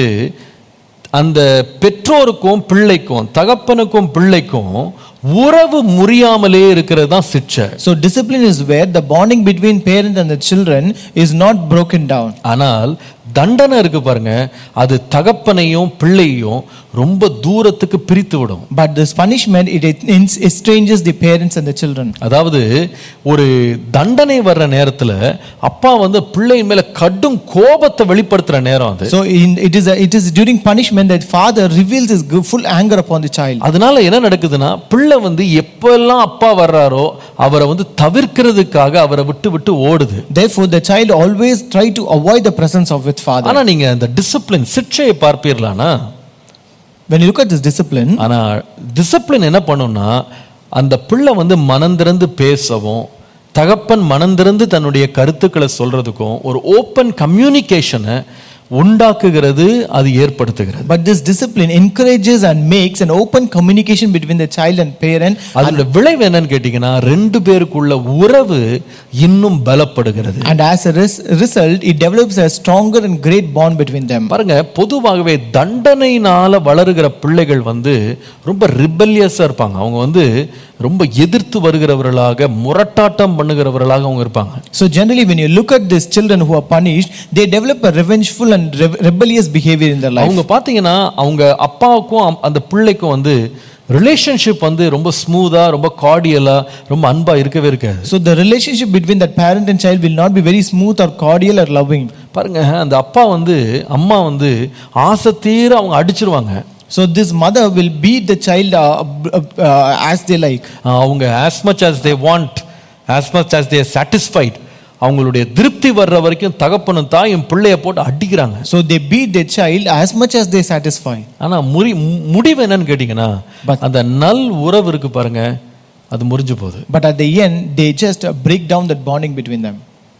அந்த பெற்றோருக்கும் பிள்ளைக்கும் தகப்பனுக்கும் பிள்ளைக்கும் உறவு முறியாமலே இருக்கிறது தான் சிட்சை So discipline is where the bonding between parent and the children is not broken down. ஆனால் தண்டனை இருக்கு பாருங்க அது தகப்பனையும் பிள்ளையும் ரொம்ப தூரத்துக்கு பிரித்து விடும் But this punishment it, it estranges the parents and the children. அதாவது ஒரு தண்டனை வர்ற நேரத்துல அப்பா வந்து பிள்ளை மேல கடும் கோபத்தை வெளிப்படுத்துற நேரம் அது So in, it is a, it is during punishment that father reveals his gu- full anger upon the child. அதனால என்ன நடக்குதுன்னா பிள்ளை வந்து எப்பெல்லாம் அப்பா வர்றாரோ அவரை வந்து தவிர்க்கிறதுக்காக அவரை விட்டு விட்டு ஓடுது Therefore, the child always try to avoid the presence of its father. ஆனா நீங்க அந்த டிசிப்ளின் சிக்ஷையை பார்ப்பீர்களானா When you look at this discipline, ஆனா டிசிப்ளின் என்ன பண்ணும்னா அந்த பிள்ளை வந்து மனந்திறந்து பேசவும் தகப்பன் மனந்திறந்து தன்னுடைய கருத்துக்களை சொல்றதுக்கும் ஒரு ஓப்பன் கம்யூனிகேஷனை உண்டாக்குகிறது அது ஏற்படுத்துகிறது but this discipline encourages and makes an open communication between the child and parent. அதோட விளைவு என்னன்னு கேட்டீங்கன்னா ரெண்டு பேருக்குள்ள உறவு இன்னும் பலப்படுகிறது And as a res- result, it develops a stronger and great bond between them. பாருங்க பொதுவாகவே தண்டனையினால வளருகிற பிள்ளைகள் வந்து ரொம்ப ரிபல்லியஸா இருப்பாங்க அவங்க வந்து ரொம்ப எதிர்த்து வருகிறவர்களாக முரட்டாட்டம் பண்ணுகிறவர்களாக அவங்க இருப்பாங்க So generally, when you look at these children who are punished, they develop a revengeful and re- rebellious behavior in their life. அவங்க பாத்தீங்கன்னா அவங்க அப்பாவுக்கும் அம்- அந்த பிள்ளைக்கும் வந்து ரிலேஷன்ஷிப் வந்து ரொம்ப ஸ்மூதா ரொம்ப கார்டியலா ரொம்ப அன்பா இருக்கவே இருக்காது So the relationship between that parent and child will not be very smooth or cordial or loving. பாருங்க அந்த அப்பா வந்து அம்மா வந்து ஆசை தீர அவங்க அடிச்சிருவாங்க So this mother will beat the child uh, uh, uh, as they like. ஆஹ் அவங்க as much as they want as much as they are satisfied அவங்களுடைய திருப்தி வர்ற வரைக்கும் தகப்பனும் தாயும் பிள்ளைய போட்டு அடிக்கிறாங்க So they beat their child as much as they satisfy. ஆனா முறி மு- முடிவு என்னன்னு கேட்டீங்கன்னா But- அந்த நல் உறவு இருக்கு பாருங்க அது முறிஞ்சு போகுது But at the end, they just uh, break down that bonding between them.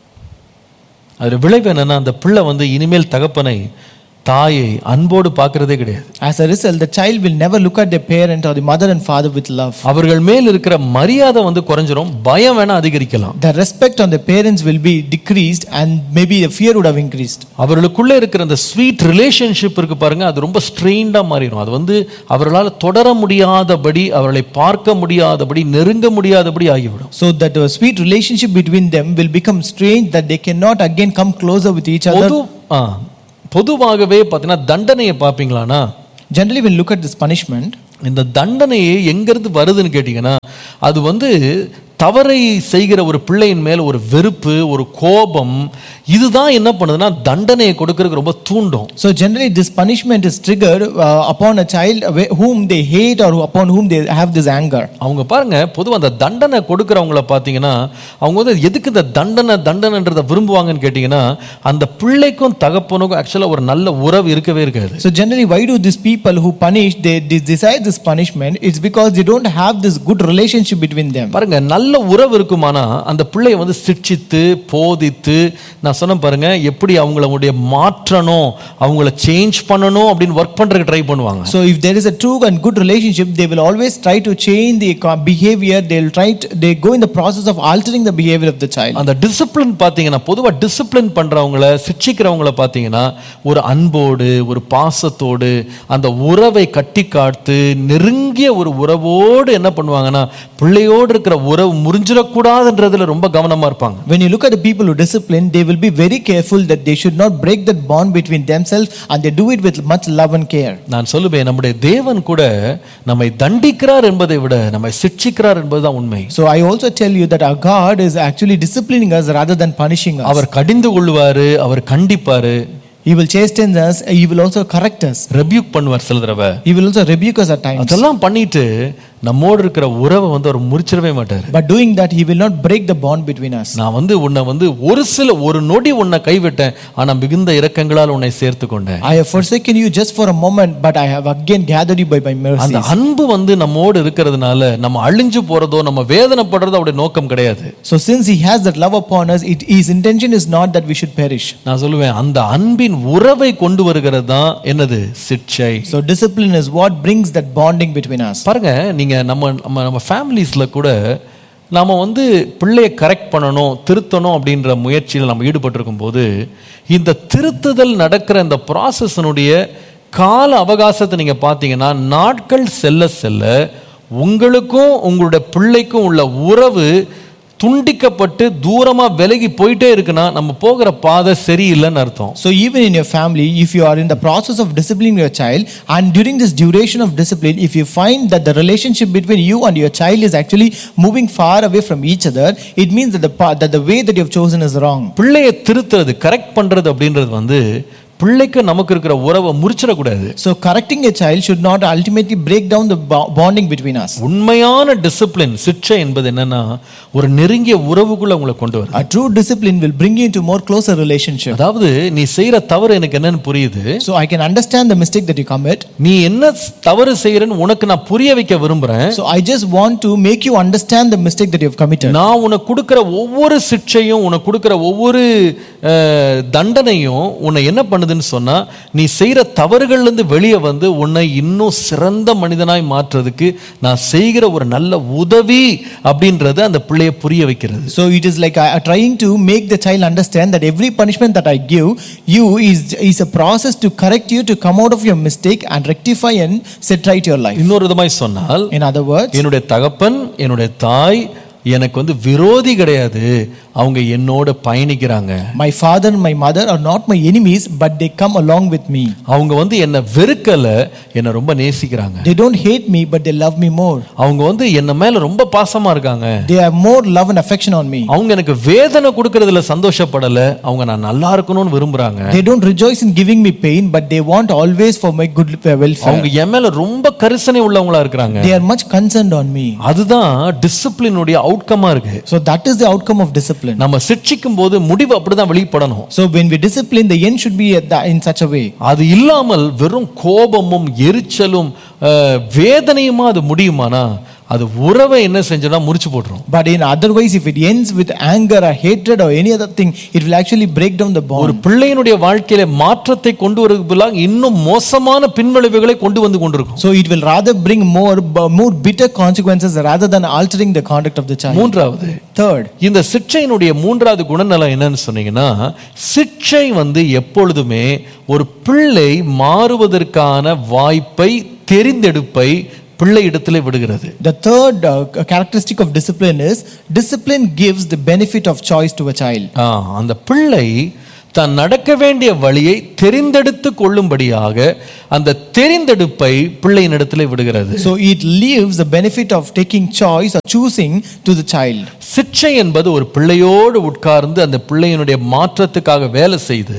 அது விளைவு என்னன்னா அந்த பிள்ளை வந்து இனிமேல் தகப்பனை தாயை அன்போடு பார்க்கறதே கிடையாது As a result, the child will never look at their parent or the mother and father with love. அவர்கள் மேல் இருக்கிற மரியாதை வந்து குறைஞ்சிரும் பயம் வேணா அதிகரிக்கலாம் The respect on the parents will be decreased and maybe the fear would have increased. அவர்களுக்குள்ள இருக்கிற அந்த ஸ்வீட் ரிலேஷன்ஷிப் இருக்கு பாருங்க அது ரொம்ப ஸ்ட்ரெயின்டா மாறிடும் அது வந்து அவர்களால் தொடர முடியாதபடி அவர்களை பார்க்க முடியாதபடி நெருங்க முடியாதபடி ஆகிவிடும் So that the sweet relationship between them will become strange that they cannot again come closer with each other. பொது ஆ, பொதுவாகவே பார்த்தீங்கன்னா தண்டனையை பார்ப்பீங்களானா Generally, when you look at this punishment, இந்த தண்டனையே எங்கிருந்து வருதுன்னு கேட்டிங்கன்னா அது வந்து தவறை செய்கிற ஒரு பிள்ளையின் மேல ஒரு வெறுப்பு ஒரு கோபம் இதுதான் என்ன பண்ணுதுன்னா தண்டனையை கொடுக்கறதுக்கு ரொம்ப தூண்டும் so generally this punishment is triggered uh, upon a child wh- whom they hate or upon whom they have this anger. அவங்க பாருங்க பொதுவாக அந்த தண்டனை கொடுக்கறவங்கள பார்த்தீங்கன்னா அவங்க வந்து எதுக்கு இந்த தண்டனை தண்டனைன்றதை விரும்புவாங்கன்னு கேட்டிங்கன்னா அந்த பிள்ளைக்கும் தகப்பனுக்கும் ஆக்சுவலாக ஒரு நல்ல உறவு இருக்கவே இருக்காது So generally, why do these people who punish they, they decide this punishment? It's because they don't have this good relationship between them. பாருங்க நல்ல உறவு இருக்குமானா அந்த பிள்ளையை வந்து சிக்ஷித்து போதித்து நான் சொன்னேன் பாருங்க எப்படி அவங்களுடைய மாற்றணும் அவங்கள சேஞ்ச் பண்ணணும் அப்படின்னு ஒர்க் பண்றதுக்கு ட்ரை பண்ணுவாங்க So if there is a true and good relationship, they will always try to change the co- behavior. They'll try to, they go in the process of altering the behavior of the child. அந்த discipline பார்த்தீங்கன்னா பொதுவாக discipline பண்றவங்கள சிக்ஷிக்கிறவங்கள பார்த்தீங்கன்னா ஒரு அன்போடு ஒரு பாசத்தோடு அந்த உறவை கட்டி காத்து நெருங்கிய ஒரு உறவோடு என்ன பண்ணுவாங்கன்னா பிள்ளையோடு இருக்கிற உறவு முறிஞ்சிடக்கூடாதுன்றதுல ரொம்ப கவனமா இருப்பாங்க When you look at the people who discipline, they will be very careful that they should not break that bond between themselves and they do it with much love and care. நான் சொல்லுவேன் நம்முடைய தேவன் கூட நம்மை தண்டிக்கிறார் என்பதை விட நம்மை சிக்ஷிக்கிறார் என்பதுதான் உண்மை So I also tell you that our God is actually disciplining us rather than punishing us. அவர் கடிந்து கொள்வாரு அவர் கண்டிப்பாரு He will chasten us, He will also correct us. Rebuke பண்ணுவார் சில தடவை He will also rebuke us at times. அதெல்லாம் பண்ணிட்டு நம்மோடு இருக்கிற உறவை வந்து அவர் முறிச்சிடவே மாட்டார் But doing that, He will not break the bond between us. நான் வந்து உன்னை வந்து ஒரு சில ஒரு நொடி உன்னை கைவிட்டேன் ஆனா மிகுந்த இரக்கங்களால் உன்னை சேர்த்து கொண்டேன் I have forsaken you just for a moment, but I have again gathered you by my அந்த mercy. அன்பு வந்து நம்மோடு இருக்கிறதுனால நம்ம அழிஞ்சு போறதோ நம்ம வேதனைப்படுறதோ அவருடைய நோக்கம் கிடையாது So since He has that love upon us, it, His intention is not that we should perish. நான் சொல்லுவேன் அந்த அன்பின் உறவை கொண்டு வருகிறது தான் என்னது சிட்சை So discipline is what brings that bonding between us. பாருங்க நீங்க நம்ம நம்ம நம்ம ஃபேமிலிஸ்ல கூட நாம வந்து பிள்ளையை கரெக்ட் பண்ணணும் திருத்தணும் அப்படின்ற முயற்சியில் நம்ம ஈடுபட்டிருக்கும் போது இந்த திருத்துதல் நடக்கிற இந்த ப்ராசஸனுடைய கால அவகாசத்தை நீங்க பார்த்தீங்கன்னா நாட்கள் செல்ல செல்ல உங்களுக்கும் உங்களுடைய பிள்ளைக்கும் உள்ள உறவு துண்டிக்கப்பட்டு தூரமா விலகி போயிட்டே இருக்குன்னா நம்ம போகிற பாதை சரியில்லைன்னு அர்த்தம் So even in your family, if you are in the process of disciplining your child, and during this duration of discipline, if you find that the relationship between you and your child is actually moving far away from each other, it means that the pa- that the way that you have chosen is wrong. பிள்ளையை திருத்துறது correct பண்றது அப்படின்றது வந்து பிள்ளைக்கு நமக்கு இருக்கிற உறவை முறிச்சிடக்கூடாது So correcting a child should not ultimately break down the bo- bonding between us. உண்மையான டிசிப்ளின் சிக்ஷை என்பது என்னன்னா ஒரு நெருங்கிய உறவுக்குள்ள உங்களை கொண்டு வரும் A true discipline will bring you into more closer relationship. அதாவது நீ செய்யற தவறு எனக்கு என்னன்னு புரியுது So I can understand the mistake that you commit. நீ என்ன தவறு செய்யறன்னு உனக்கு நான் புரிய வைக்க விரும்புறேன் So I just want to make you understand the mistake that you have committed. நான் உனக்கு கொடுக்கிற ஒவ்வொரு சிக்ஷையும் உனக்கு கொடுக்கிற ஒவ்வொரு அஹ், தண்டனையும் உன்னை என்ன பண்ணுதுன்னு சொன்னா நீ செய்யற தவறுகள்ல இருந்து வெளியே வந்து உன்னை இன்னும் சிறந்த மனிதனாய் மாற்றுறதுக்கு நான் செய்கிற ஒரு நல்ல உதவி அப்படின்றது அந்த பிள்ளைய புரிய வைக்கிறது So it is like I, I trying to make the child understand that every punishment that I give you is, is a process to correct you to come out of your mistake and rectify and set right your life. இன்னொரு விதமாய் சொன்னால் In other words, என்னுடைய தகப்பன் என்னுடைய தாய் எனக்கு வந்து விரோதி கிடையாது அவங்க என்னோட பயணிக்கிறாங்க My father and my mother are not my enemies, but they come along with me. அவங்க வந்து என்னை வெறுக்கல என்னை ரொம்ப நேசிக்கிறாங்க They don't hate me, but they love me more. அவங்க வந்து என்ன மேல ரொம்ப பாசமா இருக்காங்க They have more love and affection on me. அவங்க எனக்கு வேதனை கொடுக்கறதுல சந்தோஷப்படல அவங்க நான் நல்லா இருக்கணும்னு விரும்புறாங்க They don't rejoice in giving me pain, but they want always for my good uh, welfare. அவங்க என் மேல ரொம்ப கரிசனை உள்ளவங்களா இருக்கிறாங்க They are much concerned on me. அதுதான் டிசிப்ளினுடைய அவுட்கமா இருக்கு So that is the outcome of discipline. நம்ம சிக்ஷிக்கும் போது முடிவு அப்படிதான் வெளிப்படணும் So when we discipline, the end should be at the, in such a way. அது இல்லாமல் வெறும் கோபமும் எரிச்சலும் அஹ், வேதனையுமா அது முடியுமானா அது உறவை என்ன செஞ்சோம்னா முறிச்சு போட்டுரும் But in otherwise, if it ends with anger or hatred or any other thing, it will actually break down the ஒரு bond. பிள்ளையினுடைய வாழ்க்கையில மாற்றத்தை கொண்டு வருவதற்கு பதிலாக இன்னும் மோசமான பின்விளைவுகளை கொண்டு வந்து கொண்டிருக்கும் So it will rather bring more, b- more bitter consequences rather than altering the conduct of the child. மூன்றாவது Third, இந்த சிக்ஷையினுடைய மூன்றாவது குணநலம் என்னன்னு சொன்னீங்கன்னா சிக்ஷை வந்து எப்பொழுதுமே ஒரு பிள்ளை மாறுவதற்கான வாய்ப்பை தெரிந்தெடுப்பை பிள்ளை இடத்திலே விடுகிறது the third uh, characteristic of discipline is discipline gives the benefit of choice to a child. ஆ, அந்த பிள்ளை தான் நடக்க வேண்டிய வழியை தெரிந்தெடுத்து கொள்ளும்படியாக அந்த தெரிந்தெடுப்பை பிள்ளையின் இடத்திலே விடுகிறது So it leaves the benefit of taking choice or choosing to the child. சிக்ஷை என்பது ஒரு பிள்ளையோடு உட்கார்ந்து அந்த பிள்ளையினுடைய மாற்றத்துக்காக வேலை செய்து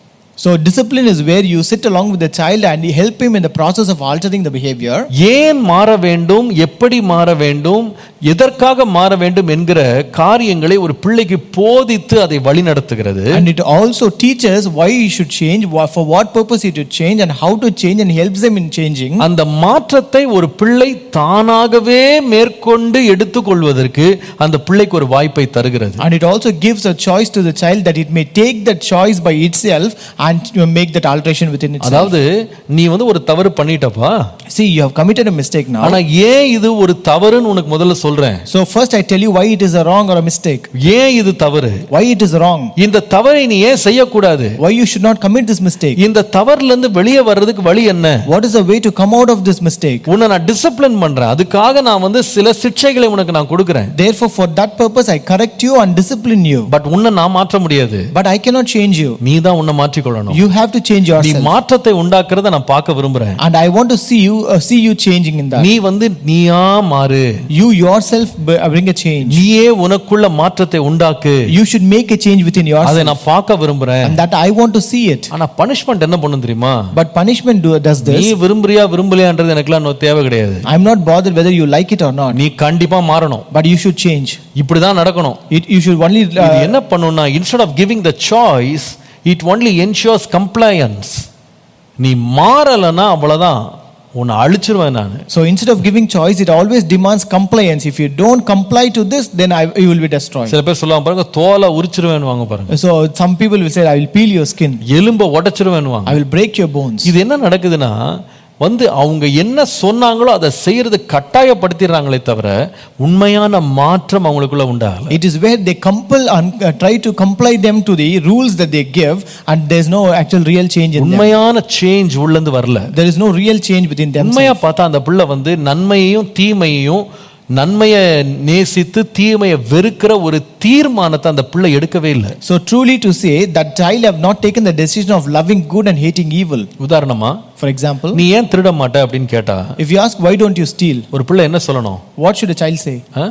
So discipline is where you sit along with the child and you help him in the process of altering the behavior. ஏன் மாற வேண்டும் எப்படி மாற வேண்டும் எதற்காக மாற வேண்டும் என்கிற காரியங்களை ஒரு பிள்ளைக்கு போதித்து அதை வழிநடத்துகிறது And it also teaches why he should change, wha- for what purpose he should change, and how to change, and helps them in changing. அந்த மாற்றத்தை ஒரு பிள்ளை தானாகவே மேற்கொண்டு எடுத்துக்கொள்வதற்கு அந்த பிள்ளைக்கு ஒரு வாய்ப்பை தருகிறது And it also gives a choice to the child that it may take that choice by itself and you know, make that alteration within itself. அதாவது நீ வந்து ஒரு தவறு பண்ணிட்டப்பா See, you have committed a mistake now. ஆனா ஏன் இது ஒரு தவறுன்னு உனக்கு முதல்ல சொல்றேன் So first I tell you why it is a wrong or a mistake. ஏன் இது தவறு Why it is wrong. இந்த தவறை நீ ஏன் செய்யக்கூடாது Why you should not commit this mistake. இந்த தவறுல இருந்து வெளியே வர்றதுக்கு வழி என்ன What is the way to come out of this mistake? உன்னை நான் டிசிப்ளின் பண்றேன் அதுக்காக நான் வந்து சில சிக்ஷைகளை உனக்கு நான் கொடுக்குறேன் Therefore, for that purpose, I correct you and discipline you. But உன்னை நான் மாற்ற முடியாது But I cannot change you. நீ தான் உன்னை மாற்றிக்கொள்ளணும் You have to change நீ yourself. மாற்றத்தை உண்டாக்குறத நான் பார்க்க விரும்புறேன் And I want to see you uh, see you changing in that. நீ வந்து நீயா மாறு You yourself b- bring a change. நீயே உனக்குள்ள மாற்றத்தை உண்டாக்கு You should make a change within அதை yourself. நான் பார்க்க விரும்புறேன் And that I want to see it. ஆனா பனிஷ்மெண்ட் என்ன பண்ணும் தெரியுமா But punishment do, does நீ this. விரும்புறியா விரும்பலையான்றது எனக்குலாம் இன்னும் தேவை கிடையாது I'm not bothered whether you like it or not. நீ கண்டிப்பா மாறணும் But you should change. இப்படிதான் நடக்கணும் It, you should only. இது Uh, என்ன பண்ணும்னா instead of giving the choice it only ensures compliance நீ மாறலைன்னா அவ்வளவுதான் உன்னை அழிச்சிருவேன் நான் so instead of giving choice, it always demands compliance. If you don't comply to this, then I, you will be destroyed. சில பேர் சொல்லுவாங்க பாருங்க தோலை உரிச்சிருவேன் வாங்க பாருங்க So some people will say, I will peel your skin. எலும்பை உடைச்சிருவேன் வாங்க I will break your bones. இது என்ன நடக்குதுன்னா வந்து அவங்க என்ன சொன்னாங்களோ அதை செய்யறது கட்டாயப்படுத்திடுறாங்களே தவிர உண்மையான மாற்றம் அவங்களுக்குள்ள உண்டாகல It is where they compel and uh, try to comply them to the rules that they give, and there's no actual real change in them. உண்மையான சேஞ்ச் உள்ளேந்து வரல There is no real change within them. உண்மையா பார்த்தா அந்த பிள்ளை வந்து நன்மையையும் தீமையையும் நன்மையை நேசித்து தீமையை வெறுக்கிற ஒரு தீர்மானத்தை அந்த பிள்ளை எடுக்கவே இல்லை So truly to say that child have not taken the decision of loving good and hating evil. உதாரணமா For example, நீ ஏன் திருட மாட்ட அப்படின்னு கேட்டா if you ask why don't you steal, ஒரு பிள்ளை என்ன சொல்லணும் what should a child say? ஆ?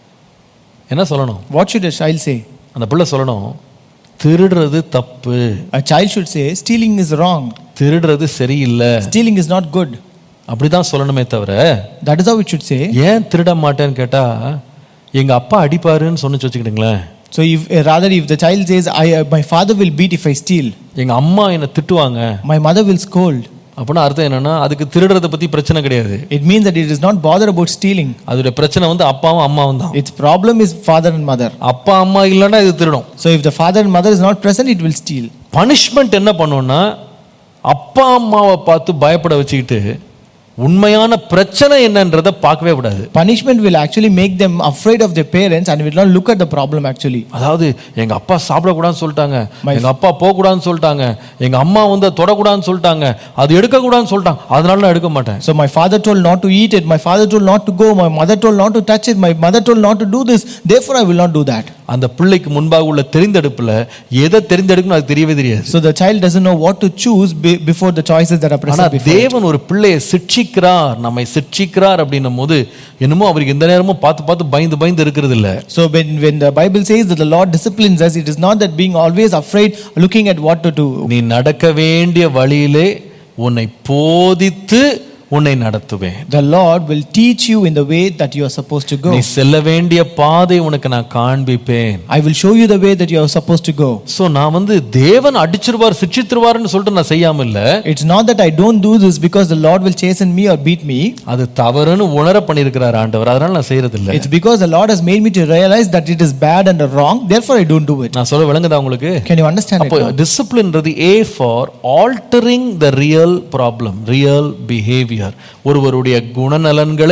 என்ன சொல்லணும் What should a child say? அந்த பிள்ளை சொல்லணும் திருடுறது தப்பு A child should say stealing is wrong. திருடுறது சரியில்லை Stealing is not good. அப்படிதான் சொல்லணுமே தவிர That is how it should say. ஏன் திருட மாட்டேன்னு கேட்டா எங்க அப்பா அடிப்பாருன்னு சொன்னு வச்சுக்கிட்டுங்களேன் So if uh, rather if the child says I uh, my father will beat if I steal, எங்க அம்மா என்னை திட்டுவாங்க my mother will scold. அப்படின்னா அர்த்தம் என்னன்னா அதுக்கு திருடுறத பத்தி பிரச்சனை கிடையாது It means that it is not bother about stealing. அதோட பிரச்சனை வந்து அப்பாவும் அம்மாவும் தான் Its problem is father and mother. அப்பா அம்மா இல்லைன்னா இது திருடும் So if the father and mother is not present, it will steal. Punishment என்ன பண்ணும்னா அப்பா அம்மாவை பார்த்து பயப்பட வச்சுக்கிட்டு உண்மையான பிரச்சனை என்னன்றதை பார்க்கவே கூடாது Punishment will actually make them afraid of their parents and will not look at the problem actually. அதாவது எங்க அப்பா சாப்பிடக்கூடாதுன்னு சொல்லிட்டாங்க எங்க அப்பா போகக்கூடாதுன்னு சொல்லிட்டாங்க எங்க அம்மா வந்து அதை தொடக்கூடாதுன்னு சொல்லிட்டாங்க அது எடுக்கக்கூடாதுன்னு சொல்லிட்டாங்க அதனால நான் எடுக்க மாட்டேன் So my father told not to eat it, my father told not to go, my mother told not to touch it, my mother told not to do this, therefore I will not do that. அந்த பிள்ளைக்கு முன்பாக உள்ள தெரிந்தெடுப்புல எதை தெரிந்தெடுக்கணும் அது தெரியவே தெரியாது So the child doesn't know what to choose be- before the choices that are ஆனா present before. தேவன் ஒரு பிள்ளையை சிட்சிக்கிறார் நம்மை சிட்சிக்கிறார் அப்படின்னும் போது என்னமோ அவருக்கு எந்த நேரமும் பார்த்து பார்த்து பயந்து பயந்து இருக்கிறது இல்ல So when, when the Bible says that the Lord disciplines us, it is not that being always afraid, looking at what to do. நீ நடக்க வேண்டிய வழியிலே உன்னை போதித்து உன்னை நடத்துவேன் The Lord will teach you in the way that you are supposed to go. நீ செல்ல வேண்டிய பாதை உனக்கு நான் காண்பிப்பேன் I will show you the way that you are supposed to go. So நான் வந்து தேவன் அடிச்சிருவார் சிட்சித்திருவார்னு சொல்லிட்டு நான் செய்யாம இல்ல It's not that I don't do this because the Lord will chasten me or beat me. அது தவறுன்னு உணர பண்ணியிருக்கிறார் ஆண்டவர் அதனால நான் செய்யறது இல்ல It's because the Lord has made me to realize that it is bad and wrong, therefore I don't do it. நான் சொல்ல விளங்குதா உங்களுக்கு Can you understand அப்போ it? now? டிசிப்ளின்றது a for altering the real problem real behavior ஒருவருடைய குணநலன்களை